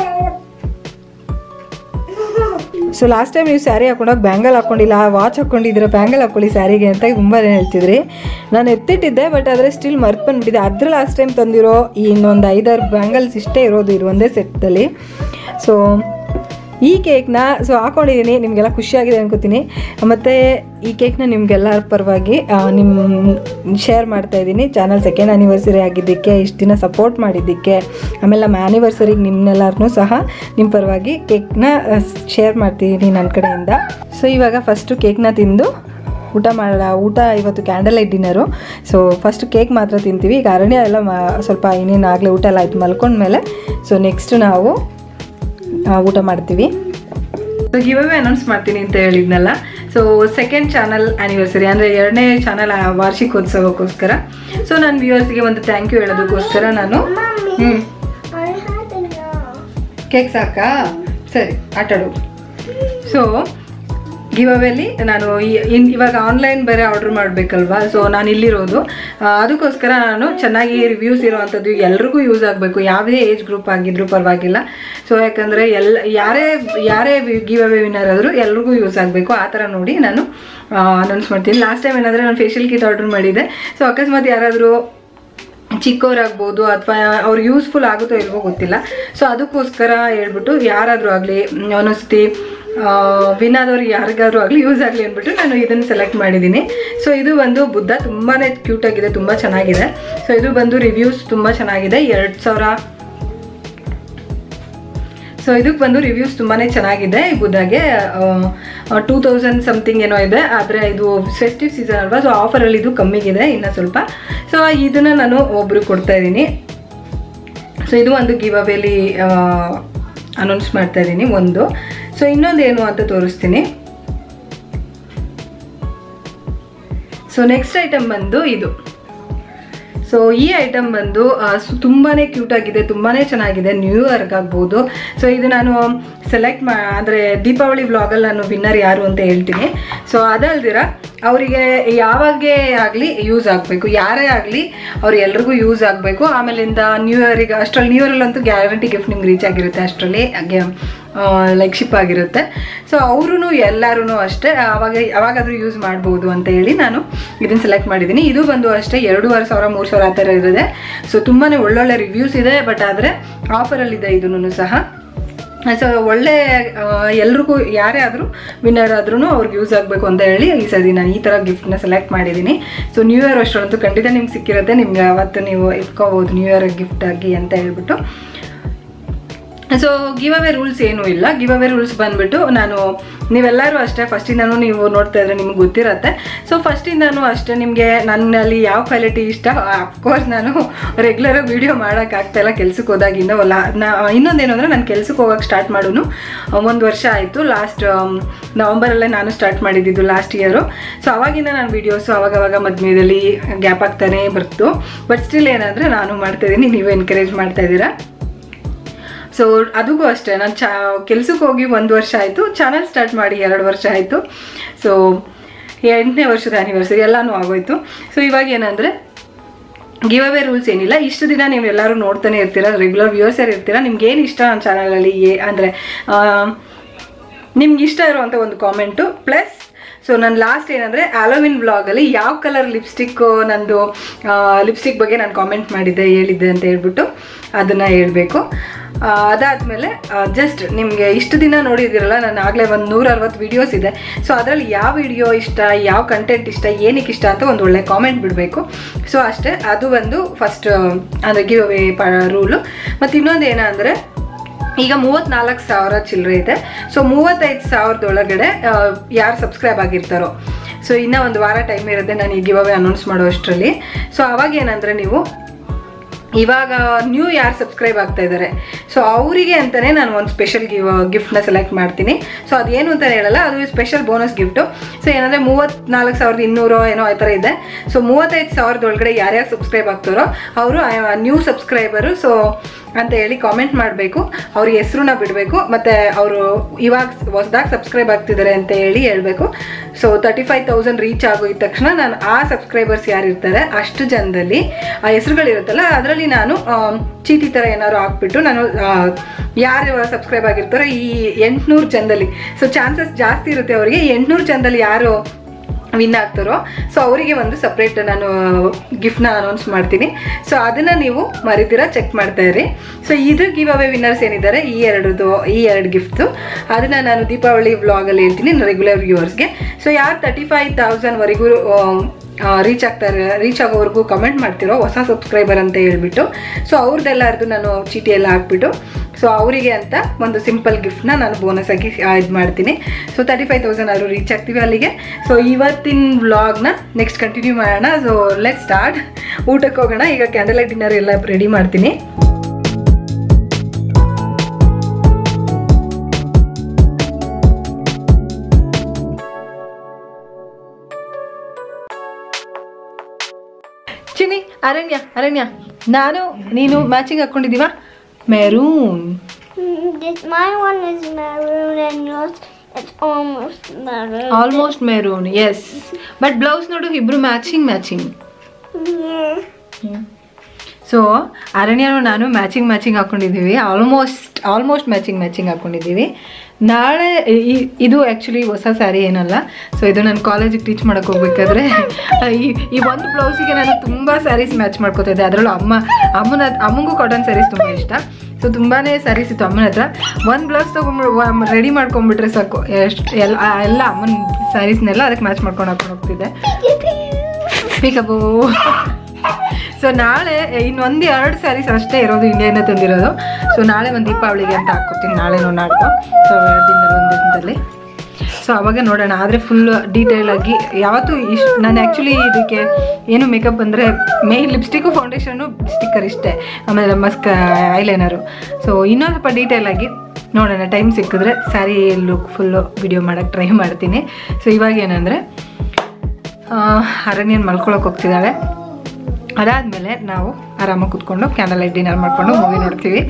ಸೊ ಲಾಸ್ಟ್ ಟೈಮ್ ನೀವು ಸ್ಯಾರಿ ಹಾಕೊಂಡಾಗ ಬ್ಯಾಂಗಲ್ ಹಾಕೊಂಡಿಲ್ಲ ವಾಚ್ ಹಾಕೊಂಡಿದ್ರೆ ಬ್ಯಾಂಗಲ್ ಹಾಕೊಳ್ಳಿ ಸ್ಯಾರಿಗೆ ಅಂತ ತುಂಬ ಹೇಳ್ತಿದ್ರಿ ನಾನು ಎತ್ತಿಟ್ಟಿದ್ದೆ ಬಟ್ ಆದರೆ ಸ್ಟಿಲ್ ಮರ್ತು ಬಂದ್ಬಿಟ್ಟಿದೆ ಅದ್ರ ಲಾಸ್ಟ್ ಟೈಮ್ ತಂದಿರೋ ಈ ಇನ್ನೊಂದು ಐದಾರು ಬ್ಯಾಂಗಲ್ಸ್ ಇಷ್ಟೇ ಇರೋದು ಇರು ಒಂದೇ ಸೆಟ್ಟಲ್ಲಿ ಸೊ ಈ ಕೇಕ್ನ ಸೊ ಹಾಕೊಂಡಿದ್ದೀನಿ ನಿಮಗೆಲ್ಲ ಖುಷಿಯಾಗಿದೆ ಅನ್ಕೋತೀನಿ ಮತ್ತು ಈ ಕೇಕ್ನ ನಿಮಗೆಲ್ಲರ ಪರವಾಗಿ ನಿಮ್ಮ ಶೇರ್ ಮಾಡ್ತಾ ಇದ್ದೀನಿ ಚಾನಲ್ ಸೆಕೆಂಡ್ ಆ್ಯನಿವರ್ಸರಿ ಆಗಿದ್ದಕ್ಕೆ ಇಷ್ಟು ದಿನ ಸಪೋರ್ಟ್ ಮಾಡಿದ್ದಕ್ಕೆ ಆಮೇಲೆ ನಮ್ಮ ಆ್ಯನಿವರ್ಸರಿಗೆ ನಿಮ್ಮನ್ನೆಲ್ಲರನ್ನೂ ಸಹ ನಿಮ್ಮ ಪರವಾಗಿ ಕೇಕ್ನ ಶೇರ್ ಮಾಡ್ತಿದ್ದೀನಿ ನನ್ನ ಕಡೆಯಿಂದ ಸೊ ಇವಾಗ ಫಸ್ಟು ಕೇಕ್ನ ತಿಂದು ಊಟ ಮಾಡೋಣ ಊಟ ಇವತ್ತು candle light dinner so first cake ಮಾತ್ರ ತಿಂತೀವಿ ಈಗ ಅರಣ್ಯ ಎಲ್ಲ ಮಾ ಸ್ವಲ್ಪ ಇನ್ನೇನು ಆಗಲೇ ಊಟ ಎಲ್ಲ ಆಯಿತು ಮಲ್ಕೊಂಡ್ಮೇಲೆ ಸೊ ನೆಕ್ಸ್ಟ್ ನಾವು ಆ, ಊಟ ಮಾಡ್ತೀವಿ ಗಿವ್ ಅವೇ ಅನೌನ್ಸ್ ಮಾಡ್ತೀನಿ ಅಂತ ಹೇಳಿದ್ನಲ್ಲ ಸೊ ಸೆಕೆಂಡ್ ಚಾನಲ್ ಆ್ಯನಿವರ್ಸರಿ ಅಂದರೆ ಎರಡನೇ ಚಾನಲ್ ವಾರ್ಷಿಕೋತ್ಸವಕ್ಕೋಸ್ಕರ ಸೊ ನನ್ನ ವ್ಯೂವರ್ಸ್ಗೆ ಒಂದು ಥ್ಯಾಂಕ್ ಯು ಹೇಳೋದಕ್ಕೋಸ್ಕರ ನಾನು ಹ್ಞೂ I had enough. ಕೇಕ್ ಸಾಕಾ ಸರಿ ಆಟಾಡು ಸೊ ಗಿವ್ ಅವೇಲಿ ನಾನು ಈ- ಇನ್ ಇವಾಗ ಆನ್ಲೈನ್ ಬೇರೆ ಆರ್ಡರ್ ಮಾಡಬೇಕಲ್ವಾ ಸೊ ನಾನು ಇಲ್ಲಿರೋದು ಆ, ಅದಕ್ಕೋಸ್ಕರ ನಾನು ಚೆನ್ನಾಗಿ ರಿವ್ಯೂಸ್ ಇರೋವಂಥದ್ದು ಎಲ್ರಿಗೂ ಯೂಸ್ ಆಗಬೇಕು ಯಾವುದೇ ಏಜ್ ಗ್ರೂಪ್ ಆಗಿದ್ರು ಪರವಾಗಿಲ್ಲ ಸೊ ಯಾಕಂದರೆ ಎಲ್ಲ ಯಾರೇ ಯಾರೇ ಗಿವ್ ಅವೇ ವಿನ್ನರ್ ಆದರೂ ಎಲ್ರಿಗೂ ಯೂಸ್ ಆಗಬೇಕು ಆ ಥರ ನೋಡಿ ನಾನು ಅನೌನ್ಸ್ ಮಾಡ್ತೀನಿ ಲಾಸ್ಟ್ ಟೈಮ್ ಏನಾದರೆ ನಾನು ಫೇಶಿಯಲ್ ಕಿಟ್ ಆರ್ಡರ್ ಮಾಡಿದ್ದೆ ಸೊ ಅಕಸ್ಮಾತ್ ಯಾರಾದರೂ ಚಿಕ್ಕವರಾಗ್ಬೋದು ಅಥವಾ ಅವ್ರು ಯೂಸ್ಫುಲ್ ಆಗುತ್ತೋ ಇಲ್ವೋ ಗೊತ್ತಿಲ್ಲ ಸೊ ಅದಕ್ಕೋಸ್ಕರ ಹೇಳ್ಬಿಟ್ಟು ಯಾರಾದರೂ ಆಗಲಿ ಒಂದೊಂದ್ಸತಿ ವಿನ್ ಆದವ್ರಿಗೆ ಯಾರಿಗಾದ್ರೂ ಆಗಲಿ ಯೂಸ್ ಆಗಲಿ ಅಂದ್ಬಿಟ್ಟು ನಾನು ಇದನ್ನು ಸೆಲೆಕ್ಟ್ ಮಾಡಿದ್ದೀನಿ ಸೊ ಇದು ಒಂದು ಬುದ್ಧ ತುಂಬಾ ಕ್ಯೂಟಾಗಿದೆ ತುಂಬ ಚೆನ್ನಾಗಿದೆ ಸೊ ಇದು ಬಂದು ರಿವ್ಯೂಸ್ ತುಂಬ ಚೆನ್ನಾಗಿದೆ ಎರಡು ಸಾವಿರ ಸೊ ಇದಕ್ಕೆ ಬಂದು ರಿವ್ಯೂಸ್ ತುಂಬಾ ಚೆನ್ನಾಗಿದೆ ಈ ಬುದ್ಧಾಗೆ ಟೂ ತೌಸಂಡ್ ಸಮಥಿಂಗ್ ಏನೋ ಇದೆ ಆದರೆ ಇದು ಫೆಸ್ಟಿವ್ ಸೀಸನ್ ಅಲ್ವಾ ಸೊ ಆಫರಲ್ಲಿ ಇದು ಕಮ್ಮಿಗಿದೆ ಇನ್ನು ಸ್ವಲ್ಪ ಸೊ ಇದನ್ನು ನಾನು ಒಬ್ರಿಗೆ ಕೊಡ್ತಾ ಇದ್ದೀನಿ ಸೊ ಇದು ಒಂದು ಗಿವ್ ಅವೇಲಿ ಅನೌನ್ಸ್ ಮಾಡ್ತಾ ಇದ್ದೀನಿ ಒಂದು ಸೊ ಇನ್ನೊಂದು ಏನು ಅಂತ ತೋರಿಸ್ತೀನಿ ಸೊ ನೆಕ್ಸ್ಟ್ ಐಟಮ್ ಬಂದು ಇದು ಸೊ ಈ ಐಟಮ್ ಬಂದು ಆ, ಸು- ತುಂಬಾನೇ ಕ್ಯೂಟ್ ಆಗಿದೆ ತುಂಬಾನೇ ಚೆನ್ನಾಗಿದೆ ನ್ಯೂ ಇಯರ್ಗೆ ಆಗ್ಬೋದು ಸೊ ಇದು ನಾನು ಸೆಲೆಕ್ಟ್ ಮಾ ಅಂದರೆ ದೀಪಾವಳಿ ವ್ಲಾಗಲ್ಲಿ ನಾನು ವಿನ್ನರ್ ಯಾರು ಅಂತ ಹೇಳ್ತೀನಿ ಸೊ ಅದಲ್ದಿರ ಅವರಿಗೆ ಯಾವಾಗೇ ಆಗಲಿ ಯೂಸ್ ಆಗಬೇಕು ಯಾರೇ ಆಗಲಿ ಅವ್ರು ಎಲ್ರಿಗೂ ಯೂಸ್ ಆಗಬೇಕು ಆಮೇಲಿಂದ ನ್ಯೂ ಇಯರಿಗೆ ಅಷ್ಟರಲ್ಲಿ ನ್ಯೂ ಇಯರಲ್ಲಂತೂ ಗ್ಯಾರಂಟಿ ಗಿಫ್ಟ್ ನಿಮ್ಗೆ ರೀಚ್ ಆಗಿರುತ್ತೆ ಅಷ್ಟರಲ್ಲಿ ಲೈಕ್ ಶಿಪ್ ಆಗಿರುತ್ತೆ ಸೊ ಅವರು ಎಲ್ಲರೂ ಅಷ್ಟೇ ಅವಾಗ ಯಾವಾಗಾದರೂ ಯೂಸ್ ಮಾಡ್ಬೋದು ಅಂತ ಹೇಳಿ ನಾನು ಇದನ್ನು ಸೆಲೆಕ್ಟ್ ಮಾಡಿದ್ದೀನಿ ಇದು ಬಂದು ಅಷ್ಟೇ ಎರಡೂವರೆ ಸಾವಿರ ಮೂರು ಸಾವಿರ ಆ ಥರ ಇರುತ್ತೆ ಸೊ ತುಂಬಾ ಒಳ್ಳೊಳ್ಳೆ ರಿವ್ಯೂಸ್ ಇದೆ ಬಟ್ ಆದರೆ ಆಫರಲ್ಲಿದೆ ಇದನ್ನು ಸಹ ಸೊ ಒಳ್ಳೆ ಆ, ಎಲ್ರಿಗೂ ಯಾರೇ ಆದರೂ ವಿನ್ನರ್ ಆದ್ರೂ ಅವ್ರಿಗೆ ಯೂಸ್ ಆಗಬೇಕು ಅಂತ ಹೇಳಿ ಈ ಸರಿ ನಾನು ಈ ಥರ ಗಿಫ್ಟ್ನ ಸೆಲೆಕ್ಟ್ ಮಾಡಿದ್ದೀನಿ ಸೊ ನ್ಯೂ ಇಯರ್ ಅಷ್ಟೊಂದು ಖಂಡಿತ ನಿಮ್ಗೆ ಸಿಕ್ಕಿರುತ್ತೆ ನಿಮ್ಗೆ ಅವತ್ತು ನೀವು ಇಟ್ಕೋಬೋದು ನ್ಯೂ ಇಯರ್ ಗಿಫ್ಟ್ ಆಗಿ ಅಂತ ಹೇಳ್ಬಿಟ್ಟು ಸೊ ಗಿವ್ ಅವೇ ರೂಲ್ಸ್ ಏನೂ ಇಲ್ಲ ಗಿವ್ ಅವೇ ರೂಲ್ಸ್ ಬಂದ್ಬಿಟ್ಟು ನಾನು ನೀವೆಲ್ಲರೂ ಅಷ್ಟೇ ಫಸ್ಟಿಂದನೂ ನೀವು ನೋಡ್ತಾ ಇದ್ರೆ ನಿಮ್ಗೆ ಗೊತ್ತಿರತ್ತೆ ಸೊ ಫಸ್ಟಿಂದನೂ ಅಷ್ಟೇ ನಿಮಗೆ ನನ್ನಲ್ಲಿ ಯಾವ ಕ್ವಾಲಿಟಿ ಇಷ್ಟ ಅಫ್ಕೋರ್ಸ್ ನಾನು ರೆಗ್ಯುಲರಾಗಿ ವೀಡಿಯೋ ಮಾಡೋಕ್ಕಾಗ್ತಾ ಇಲ್ಲ ಕೆಲ್ಸಕ್ಕೆ ಹೋದಾಗಿಂದ ಲಾ ನಾ ಇನ್ನೊಂದೇನು ಅಂದರೆ ನಾನು ಕೆಲ್ಸಕ್ಕೆ ಹೋಗೋಕೆ ಸ್ಟಾರ್ಟ್ ಮಾಡೋನು ಒಂದು ವರ್ಷ ಆಯಿತು ಲಾಸ್ಟ್ ನವಂಬರಲ್ಲೇ ನಾನು ಸ್ಟಾರ್ಟ್ ಮಾಡಿದ್ದಿದ್ದು ಲಾಸ್ಟ್ ಇಯರು ಸೊ ಅವಾಗಿಂದ ನಾನು ವೀಡಿಯೋಸು ಅವಾಗವಾಗ ಮಧ್ಯದಲ್ಲಿ ಗ್ಯಾಪ್ ಆಗ್ತಾನೇ ಬರ್ತು ಬಟ್ ಸ್ಟಿಲ್ ಏನಂದರೆ ನಾನು ಮಾಡ್ತಾಯಿದ್ದೀನಿ ನೀವು ಎನ್ಕರೇಜ್ ಮಾಡ್ತಾ ಇದ್ದೀರಾ ಸೊ ಅದಕ್ಕೂ ಅಷ್ಟೇ ನಾನು ಚಾ ಕೆಲ್ಸಕ್ಕೆ ಹೋಗಿ ಒಂದು ವರ್ಷ ಆಯಿತು ಚಾನಲ್ ಸ್ಟಾರ್ಟ್ ಮಾಡಿ ಎರಡು ವರ್ಷ ಆಯಿತು ಸೊ ಎಂಟನೇ ವರ್ಷದ ಆ್ಯನಿವರ್ಸರಿ ಎಲ್ಲನೂ ಆಗೋಯ್ತು ಸೊ ಇವಾಗ ಏನಂದರೆ ಗಿವ್ ಅವೇ ರೂಲ್ಸ್ ಏನಿಲ್ಲ ಇಷ್ಟು ದಿನ ನೀವು ಎಲ್ಲರೂ ನೋಡ್ತಾನೆ ಇರ್ತೀರಾ ರೆಗ್ಯುಲರ್ ವ್ಯೂವರ್ಸರ್ ಇರ್ತೀರಾ ನಿಮ್ಗೆ ಏನು ಇಷ್ಟ ನನ್ನ ಚಾನಲಲ್ಲಿ ಏ ಅಂದರೆ ನಿಮ್ಗೆ ಇಷ್ಟ ಇರುವಂಥ ಒಂದು ಕಾಮೆಂಟು ಪ್ಲಸ್ ಸೊ ನಾನು ಲಾಸ್ಟ್ ಏನಂದರೆ ಆಲೋವಿನ್ ವ್ಲಾಗಲ್ಲಿ ಯಾವ ಕಲರ್ ಲಿಪ್ಸ್ಟಿಕ್ ನಂದು ಲಿಪ್ಸ್ಟಿಕ್ ಬಗ್ಗೆ ನಾನು ಕಾಮೆಂಟ್ ಮಾಡಿದ್ದೆ ಹೇಳಿದ್ದೆ ಅಂತ ಹೇಳ್ಬಿಟ್ಟು ಅದನ್ನು ಹೇಳಬೇಕು ಅದಾದಮೇಲೆ ಜಸ್ಟ್ ನಿಮಗೆ ಇಷ್ಟು ದಿನ ನೋಡಿದ್ದೀರಲ್ಲ ನಾನು ಆಗಲೇ ಒಂದು ನೂರ ಅರವತ್ತು ವೀಡಿಯೋಸ್ ಇದೆ ಸೊ ಅದರಲ್ಲಿ ಯಾವ ವಿಡಿಯೋ ಇಷ್ಟ ಯಾವ ಕಂಟೆಂಟ್ ಇಷ್ಟ ಏನಕ್ಕೆ ಇಷ್ಟ ಅಂತ ಒಂದು ಒಳ್ಳೆ ಕಾಮೆಂಟ್ ಬಿಡಬೇಕು ಸೊ ಅಷ್ಟೇ ಅದು ಒಂದು ಫಸ್ಟ್ ಅಂದರೆ ಗಿವ್ ಅವೇ ಪ ರೂಲು ಮತ್ತು ಇನ್ನೊಂದು ಏನಂದರೆ ಈಗ ಮೂವತ್ನಾಲ್ಕು ಸಾವಿರ ಚಿಲ್ಲರೆ ಇದೆ ಸೊ ಮೂವತ್ತೈದು ಸಾವಿರದೊಳಗಡೆ ಯಾರು ಸಬ್ಸ್ಕ್ರೈಬ್ ಆಗಿರ್ತಾರೋ ಸೊ ಇನ್ನೂ ಒಂದು ವಾರ ಟೈಮ್ ಇರುತ್ತೆ ನಾನು ಈ ಗಿವ್ ಅವೇ ಅನೌನ್ಸ್ ಮಾಡೋ ಅಷ್ಟರಲ್ಲಿ ಸೊ ಅವಾಗ ಏನಂದರೆ ನೀವು ಇವಾಗ ನ್ಯೂ ಯಾರು ಸಬ್ಸ್ಕ್ರೈಬ್ ಆಗ್ತಾ ಇದ್ದಾರೆ ಸೊ ಅವರಿಗೆ ಅಂತಲೇ ನಾನು ಒಂದು ಸ್ಪೆಷಲ್ ಗಿವ್ ಗಿಫ್ಟ್ನ ಸೆಲೆಕ್ಟ್ ಮಾಡ್ತೀನಿ ಸೊ ಅದೇನು ಅಂತ ಹೇಳಲ್ಲ ಅದು ಸ್ಪೆಷಲ್ ಬೋನಸ್ ಗಿಫ್ಟು ಸೊ ಏನಂದರೆ ಮೂವತ್ತ್ನಾಲ್ಕು ಸಾವಿರದ ಇನ್ನೂರು ಏನೋ ಆ ಥರ ಇದೆ ಸೊ ಮೂವತ್ತೈದು ಸಾವಿರದ ಒಳಗಡೆ ಯಾರ್ಯಾರು ಸಬ್ಸ್ಕ್ರೈಬ್ ಆಗ್ತಾರೋ ಅವರು ನ್ಯೂ ಸಬ್ಸ್ಕ್ರೈಬರು ಸೊ ಅಂತ ಹೇಳಿ ಕಾಮೆಂಟ್ ಮಾಡಬೇಕು ಅವ್ರ ಹೆಸ್ರನ್ನ ಬಿಡಬೇಕು ಮತ್ತು ಅವರು ಇವಾಗ ಹೊಸ್ದಾಗಿ ಸಬ್ಸ್ಕ್ರೈಬ್ ಆಗ್ತಿದ್ದಾರೆ ಅಂತ ಹೇಳಿ ಹೇಳಬೇಕು so thirty five thousand reach ಆಗೋದ ತಕ್ಷಣ ನಾನು ಆ ಸಬ್ಸ್ಕ್ರೈಬರ್ಸ್ ಯಾರು ಇರ್ತಾರೆ ಅಷ್ಟು ಜನದಲ್ಲಿ ಆ ಹೆಸರುಗಳಿರುತ್ತಲ್ಲ ಅದರಲ್ಲಿ ನಾನು ಆಮ್, ಚೀಟಿ ಥರ ಏನಾದ್ರು ಹಾಕ್ಬಿಟ್ಟು ನಾನು ಆ, ಯಾರು ಸಬ್ಸ್ಕ್ರೈಬ್ ಆಗಿರ್ತಾರೋ ಈ ಎಂಟುನೂರು ಜನದಲ್ಲಿ ಸೊ ಚಾನ್ಸಸ್ ಜಾಸ್ತಿ ಇರುತ್ತೆ ಅವರಿಗೆ ಎಂಟುನೂರು ಜನದಲ್ಲಿ ಯಾರು ವಿನ್ ಆಗ್ತಾರೋ ಸೊ ಅವರಿಗೆ ಒಂದು ಸಪ್ರೇಟ್ ನಾನು ಗಿಫ್ಟ್ನ ಅನೌನ್ಸ್ ಮಾಡ್ತೀನಿ ಸೊ ಅದನ್ನು ನೀವು ಮರಿದಿರ ಚೆಕ್ ಮಾಡ್ತಾ ಇರಿ ಸೊ ಇದು ಗಿವ್ ಅವೇ ವಿನ್ನರ್ಸ್ ಏನಿದ್ದಾರೆ ಈ ಎರಡದು ಈ ಎರಡು ಗಿಫ್ಟು ಅದನ್ನು ನಾನು ದೀಪಾವಳಿ ವ್ಲಾಗಲ್ಲಿ ಹೇಳ್ತೀನಿ ರೆಗ್ಯುಲರ್ ವ್ಯೂವರ್ಸ್ಗೆ ಸೊ ಯಾರು ತರ್ಟಿ ಫೈವ್ ತೌಸಂಡ್ವರೆಗೂ ರೀಚ್ ಆಗ್ತಾರೆ ರೀಚ್ ಆಗೋವರೆಗೂ ಕಮೆಂಟ್ ಮಾಡ್ತಿರೋ ಹೊಸ ಸಬ್ಸ್ಕ್ರೈಬರ್ ಅಂತ ಹೇಳ್ಬಿಟ್ಟು ಸೊ ಅವ್ರದ್ದೆಲ್ಲರದು ನಾನು ಚೀಟಿ ಎಲ್ಲ ಹಾಕ್ಬಿಟ್ಟು ಸೊ ಅವರಿಗೆ ಅಂತ ಒಂದು ಸಿಂಪಲ್ ಗಿಫ್ಟ್ನ ನಾನು ಬೋನಸ್ ಆಗಿ ಇದು ಮಾಡ್ತೀನಿ ಸೊ ತರ್ಟಿ ಫೈವ್ ತೌಸಂಡ್ ಆದರೂ ರೀಚ್ ಆಗ್ತೀವಿ ಅಲ್ಲಿಗೆ ಸೊ ಇವತ್ತಿನ ವ್ಲಾಗ್ನ ನೆಕ್ಸ್ಟ್ ಕಂಟಿನ್ಯೂ ಮಾಡೋಣ ಸೊ ಲೆಟ್ ಸ್ಟಾರ್ಟ್ ಊಟಕ್ಕೆ ಹೋಗೋಣ ಈಗ ಕ್ಯಾಂಡಲ್ ಲೈಟ್ ಡಿನ್ನರ್ ಎಲ್ಲ ರೆಡಿ ಮಾಡ್ತೀನಿ ಚಿನಿ ಅರಣ್ಯ ಅರಣ್ಯ ನಾನು ನೀನು ಮ್ಯಾಚಿಂಗ್ ಹಾಕ್ಕೊಂಡಿದ್ದೀವ maroon Mm, This my one is maroon and yours it's almost maroon. Almost maroon yes but blouse ನೋಡು ಇಬ್ರು ಮ್ಯಾಚಿಂಗ್ ಮ್ಯಾಚಿಂಗ್ Yeah. ಸೊ ಅರಣ್ಯನು ನಾನು ಮ್ಯಾಚಿಂಗ್ ಮ್ಯಾಚಿಂಗ್ ಹಾಕೊಂಡಿದ್ದೀವಿ ಆಲ್ಮೋಸ್ಟ್ ಆಲ್ಮೋಸ್ಟ್ ಮ್ಯಾಚಿಂಗ್ ಮ್ಯಾಚಿಂಗ್ ಹಾಕೊಂಡಿದ್ದೀವಿ ನಾಳೆ ಈ- ಇದು ಆ್ಯಕ್ಚುಲಿ ಹೊಸ ಸ್ಯಾರಿ ಏನಲ್ಲ ಸೊ ಇದು ನಾನು ಕಾಲೇಜಿಗೆ ಟೀಚ್ ಮಾಡೋಕೆ ಹೋಗ್ಬೇಕಾದ್ರೆ ಈ ಈ ಒಂದು ಬ್ಲೌಸಿಗೆ ನಾನು ತುಂಬ ಸ್ಯಾರೀಸ್ ಮ್ಯಾಚ್ ಮಾಡ್ಕೋತಾ ಇದ್ದೆ ಅದರಲ್ಲೂ ಅಮ್ಮ ಅಮ್ಮನ ಅಮ್ಮಂಗೂ ಕಾಟನ್ ಸ್ಯಾರೀಸ್ ತುಂಬ ಇಷ್ಟ ಸೊ ತುಂಬಾ ಸ್ಯಾರೀಸ್ ಇತ್ತು ಅಮ್ಮನ ಹತ್ರ ಒಂದು ಬ್ಲೌಸ್ ತೊಗೊಂಡು ರೆಡಿ ಮಾಡ್ಕೊಂಡ್ಬಿಟ್ರೆ ಸಾಕು ಎಷ್ಟು ಎಲ್ಲ ಎಲ್ಲ ಅಮ್ಮನ ಸ್ಯಾರೀಸ್ನೆಲ್ಲ ಅದಕ್ಕೆ ಮ್ಯಾಚ್ ಮಾಡ್ಕೊಂಡು ಹಾಕೊಂಡು ಹೋಗ್ತಿದ್ದೆ ಪಿಕಬು ಸೊ ನಾಳೆ ಇನ್ನೊಂದು ಎರಡು ಸ್ಯಾರೀಸ್ ಅಷ್ಟೇ ಇರೋದು ಇಂಡಿಯಾನೇ ತಂದಿರೋದು ಸೊ ನಾಳೆ ಒಂದು ದೀಪಾವಳಿಗೆ ಅಂತ ಹಾಕ್ಕೊತೀನಿ ನಾಳೆನೋ ನಾಡ್ದು ಸೊ ಎರಡು ದಿನದಲ್ಲಿ ಒಂದು ದಿನದಲ್ಲಿ ಸೊ ಅವಾಗ ನೋಡೋಣ ಆದರೆ ಫುಲ್ ಡೀಟೇಲ್ ಆಗಿ ಯಾವತ್ತೂ ಇಷ್ಟು ನಾನು ಆ್ಯಕ್ಚುಲಿ ಇದಕ್ಕೆ ಏನು ಮೇಕಪ್ ಅಂದರೆ ಮೇನ್ ಲಿಪ್ಸ್ಟಿಕ್ಕು ಫೌಂಡೇಶನು ಸ್ಟಿಕ್ಕರ್ ಇಷ್ಟೇ ಆಮೇಲೆ ಮಸ್ಕ್ ಐಲೈನರು ಸೊ ಇನ್ನೊಂದು ಸ್ವಲ್ಪ ಡೀಟೇಲ್ ಆಗಿ ನೋಡೋಣ ಟೈಮ್ ಸಿಕ್ಕಿದ್ರೆ ಸ್ಯಾರಿ ಲುಕ್ ಫುಲ್ಲು ವಿಡಿಯೋ ಮಾಡೋಕ್ಕೆ ಟ್ರೈ ಮಾಡ್ತೀನಿ ಸೊ ಇವಾಗ ಏನಂದರೆ ಅರಣ್ಯನ್ ಮಲ್ಕೊಳಕ್ಕೆ ಹೋಗ್ತಿದ್ದಾಳೆ ಅದಾದಮೇಲೆ ನಾವು ಆರಾಮಾಗಿ ಕೂತ್ಕೊಂಡು ಕ್ಯಾಂಡಲ್ ಲೈಟ್ ಡಿನ್ನರ್ ಮಾಡಿಕೊಂಡು ಮೂವಿ ನೋಡ್ತೀವಿ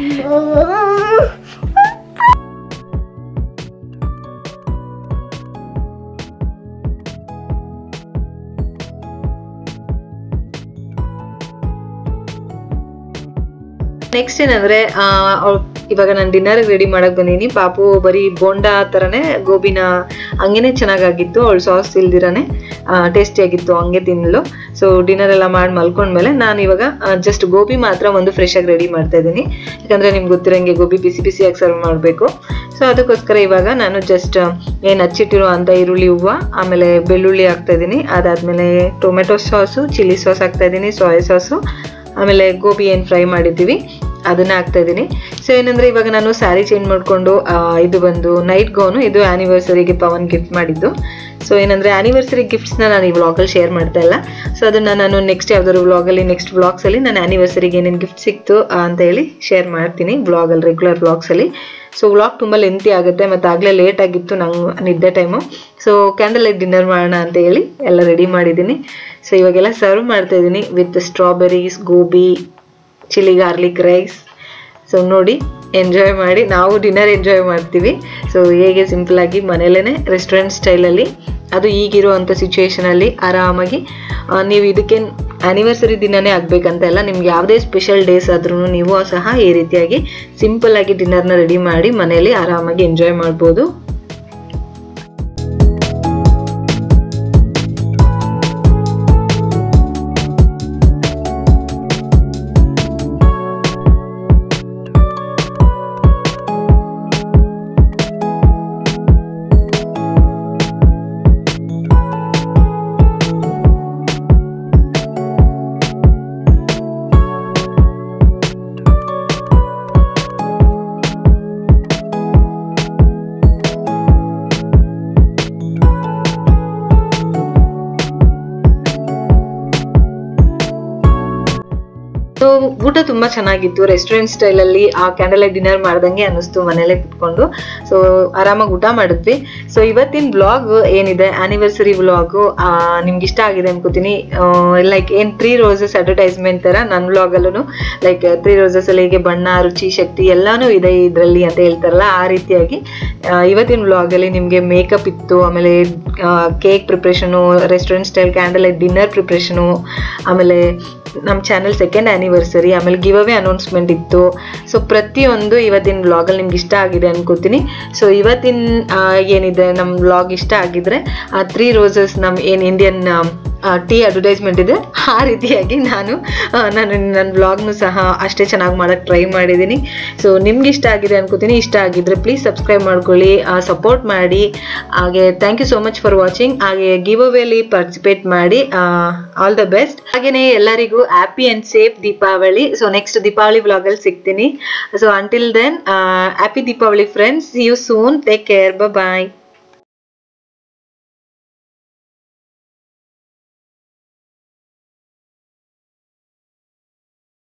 ನೆಕ್ಸ್ಟ್ ಏನಂದ್ರೆ ಆ, ಅವ್ಳ್- ಇವಾಗ ನಾನು ಡಿನ್ನರ್ ರೆಡಿ ಮಾಡಕ್ ಬಂದೀನಿ ಪಾಪು ಬರೀ ಬೋಂಡಾ ಥರನೇ ಗೋಬಿನ ಹಂಗೇನೆ ಚೆನ್ನಾಗಾಗಿತ್ತು ಅವಳು ಸಾಸ್ ಇಲ್ದಿರಾನೆ ಟೇಸ್ಟಿ ಆಗಿತ್ತು ಹಂಗೆ ತಿನ್ನಲು ಸೊ ಡಿನ್ನರ್ ಎಲ್ಲ ಮಾಡಿ ಮಲ್ಕೊಂಡ್ಮೇಲೆ ನಾನು ಇವಾಗ ಜಸ್ಟ್ ಗೋಬಿ ಮಾತ್ರ ಒಂದು ಫ್ರೆಶ್ ಆಗಿ ರೆಡಿ ಮಾಡ್ತಾ ಇದ್ದೀನಿ ಯಾಕಂದ್ರೆ ನಿಮ್ಗೆ ಗೊತ್ತಿರಂಗೆ ಗೋಬಿ ಬಿಸಿ ಬಿಸಿಯಾಗಿ ಸರ್ವ್ ಮಾಡಬೇಕು ಸೊ ಅದಕ್ಕೋಸ್ಕರ ಇವಾಗ ನಾನು ಜಸ್ಟ್ ಏನು ಹಚ್ಚಿಟ್ಟಿರೋ ಅಂತ ಈರುಳ್ಳಿ ಹೂವು ಆಮೇಲೆ ಬೆಳ್ಳುಳ್ಳಿ ಹಾಕ್ತಾ ಇದ್ದೀನಿ ಅದಾದ್ಮೇಲೆ ಟೊಮೆಟೊ ಸಾಸು ಚಿಲ್ಲಿ ಸಾಸ್ ಹಾಕ್ತಾ ಇದ್ದೀನಿ ಸೋಯಾ ಸಾಸು ಆಮೇಲೆ ಗೋಬಿ ಏನು ಫ್ರೈ ಮಾಡಿದ್ದೀವಿ ಅದನ್ನ ಹಾಕ್ತಾ ಇದ್ದೀನಿ ಸೊ ಏನಂದ್ರೆ ಇವಾಗ ನಾನು ಸ್ಯಾರಿ ಚೇಂಜ್ ಮಾಡಿಕೊಂಡು ಇದು ಬಂದು ನೈಟ್ ಗೌನು ಇದು ಆನಿವರ್ಸರಿಗೆ ಪವನ್ ಗಿಫ್ಟ್ ಮಾಡಿದ್ದು ಸೊ ಏನಂದ್ರೆ ಆನಿವರ್ಸರಿ ಗಿಫ್ಟ್ಸ್ನ ನಾನು ಈ ವ್ಲಾಗಲ್ಲಿ ಶೇರ್ ಮಾಡ್ತಾ ಇಲ್ಲ ಸೊ ಅದನ್ನ ನಾನು ನೆಕ್ಸ್ಟ್ ಯಾವ್ದಾದ್ರು ವ್ಲಾಗಲ್ಲಿ ನೆಕ್ಸ್ಟ್ ವ್ಲಾಗ್ಸಲ್ಲಿ ನಾನು ಆನಿವರ್ಸರಿಗೆ ಏನೇನು ಗಿಫ್ಟ್ ಸಿಕ್ತು ಆ, ಅಂತ ಹೇಳಿ ಶೇರ್ ಮಾಡ್ತೀನಿ ವ್ಲಾಗಲ್ಲಿ ರೆಗ್ಯುಲರ್ ವ್ಲಾಗ್ಸಲ್ಲಿ ಸೊ ವ್ಲಾಗ್ ತುಂಬ ಲೆಂತಿ ಆಗುತ್ತೆ ಮತ್ತು ಆಗಲೇ ಲೇಟ್ ಆಗಿತ್ತು ನಂಗೆ ನಿದ್ದೆ time so candle light dinner ಮಾಡೋಣ ಅಂತ ಹೇಳಿ ಎಲ್ಲ ರೆಡಿ ಮಾಡಿದ್ದೀನಿ ಸೊ ಇವಾಗೆಲ್ಲ ಸರ್ವ್ ಮಾಡ್ತಾ ಇದ್ದೀನಿ with strawberries gobi chilli garlic rice so ನೋಡಿ ಎಂಜಾಯ್ ಮಾಡಿ ನಾವು ಡಿನ್ನರ್ ಎಂಜಾಯ್ ಮಾಡ್ತೀವಿ ಸೊ ಹೇಗೆ ಸಿಂಪಲ್ ಆಗಿ ಮನೇಲೇ ರೆಸ್ಟೋರೆಂಟ್ ಸ್ಟೈಲಲ್ಲಿ ಅದು ಈಗಿರುವಂಥ ಸಿಚುವೇಶನಲ್ಲಿ ಆರಾಮಾಗಿ ಆ, ನೀವು ಇದಕ್ಕೆ ಆ್ಯನಿವರ್ಸರಿ ದಿನನೇ ಆಗಬೇಕಂತ ಎಲ್ಲ ನಿಮ್ಗೆ ಯಾವುದೇ ಸ್ಪೆಷಲ್ ಡೇಸ್ ಆದ್ರೂ ನೀವು ಸಹ ಈ ರೀತಿಯಾಗಿ ಸಿಂಪಲ್ ಆಗಿ ಡಿನ್ನರ್ನ ರೆಡಿ ಮಾಡಿ ಮನೇಲಿ ಆರಾಮಾಗಿ ಎಂಜಾಯ್ ಮಾಡ್ಬೋದು ಸೊ ಊಟ ತುಂಬಾ ಚೆನ್ನಾಗಿತ್ತು ರೆಸ್ಟೋರೆಂಟ್ ಸ್ಟೈಲಲ್ಲಿ ಆ ಕ್ಯಾಂಡಲ್ ಲೈಟ್ ಡಿನ್ನರ್ ಮಾಡ್ದಂಗೆ ಅನ್ನಿಸ್ತು ಮನೇಲೆ ಕುತ್ಕೊಂಡು ಸೊ ಆರಾಮಾಗಿ ಊಟ ಮಾಡಿದ್ವಿ ಸೊ ಇವತ್ತಿನ ಬ್ಲಾಗ್ ಏನಿದೆ ಆನಿವರ್ಸರಿ ವ್ಲಾಗು ನಿಮ್ಗೆ ಇಷ್ಟ ಆಗಿದೆ ಅನ್ಕೋತೀನಿ ಲೈಕ್ ಏನ್ ತ್ರೀ ರೋಸಸ್ ಅಡ್ವರ್ಟೈಸ್ಮೆಂಟ್ ತರ ನನ್ನ ವ್ಲಾಗಲ್ಲೂ ಲೈಕ್ ತ್ರೀ ರೋಸಸ್ ಅಲ್ಲಿ ಹೇಗೆ ಬಣ್ಣ ರುಚಿ ಶಕ್ತಿ ಎಲ್ಲಾನು ಇದೆ ಇದರಲ್ಲಿ ಅಂತ ಹೇಳ್ತಾರಲ್ಲ ಆ ರೀತಿಯಾಗಿ ಆ, ಇವತ್ತಿನ ವ್ಲಾಗಲ್ಲಿ ನಿಮಗೆ ಮೇಕಪ್ ಇತ್ತು ಆಮೇಲೆ cake preparation restaurant style candle light dinner preparation ಆಮೇಲೆ ನಮ್ಮ ಚಾನೆಲ್ ಸೆಕೆಂಡ್ ಆ್ಯನಿವರ್ಸರಿ ಆಮೇಲೆ ಗಿವ್ ಅವೇ ಅನೌನ್ಸ್ಮೆಂಟ್ ಇತ್ತು ಸೊ ಪ್ರತಿಯೊಂದು ಇವತ್ತಿನ ವ್ಲಾಗಲ್ಲಿ ನಿಮ್ಗೆ ಇಷ್ಟ ಆಗಿದೆ ಅನ್ಕೋತೀನಿ ಸೊ ಇವತ್ತಿನ ಆ, ಏನಿದೆ ನಮ್ಮ ವ್ಲಾಗ್ ಇಷ್ಟ ಆಗಿದ್ರೆ ಆ ತ್ರೀ ರೋಸಸ್ ನಮ್ಮ ಏನು ಇಂಡಿಯನ್ ಟೀ ಅಡ್ವರ್ಟೈಸ್ಮೆಂಟ್ ಇದೆ ಆ ರೀತಿಯಾಗಿ ನಾನು ಆ, ನಾನು ನನ್ನ ವ್ಲಾಗ್ನು ಸಹ ಅಷ್ಟೇ ಚೆನ್ನಾಗಿ ಮಾಡೋಕ್ಕೆ ಟ್ರೈ ಮಾಡಿದ್ದೀನಿ ಸೊ ನಿಮ್ಗೆ ಇಷ್ಟ ಆಗಿದೆ ಅನ್ಕೋತೀನಿ ಇಷ್ಟ ಆಗಿದ್ರೆ ಪ್ಲೀಸ್ ಸಬ್ಸ್ಕ್ರೈಬ್ ಮಾಡ್ಕೊಳ್ಳಿ ಸಪೋರ್ಟ್ ಮಾಡಿ ಹಾಗೆ thank you so much for watching ಹಾಗೆ ಗಿವ್ ಅವೇಲಿ ಪಾರ್ಟಿಸಿಪೇಟ್ ಮಾಡಿ ಆಲ್ ದ ಬೆಸ್ಟ್ ಹಾಗೆಯೇ ಎಲ್ಲರಿಗೂ happy and safe Deepavali so next Deepavali ವ್ಲಾಗಲ್ಲಿ ಸಿಗ್ತೀನಿ so until then happy Deepavali friends you soon take care bye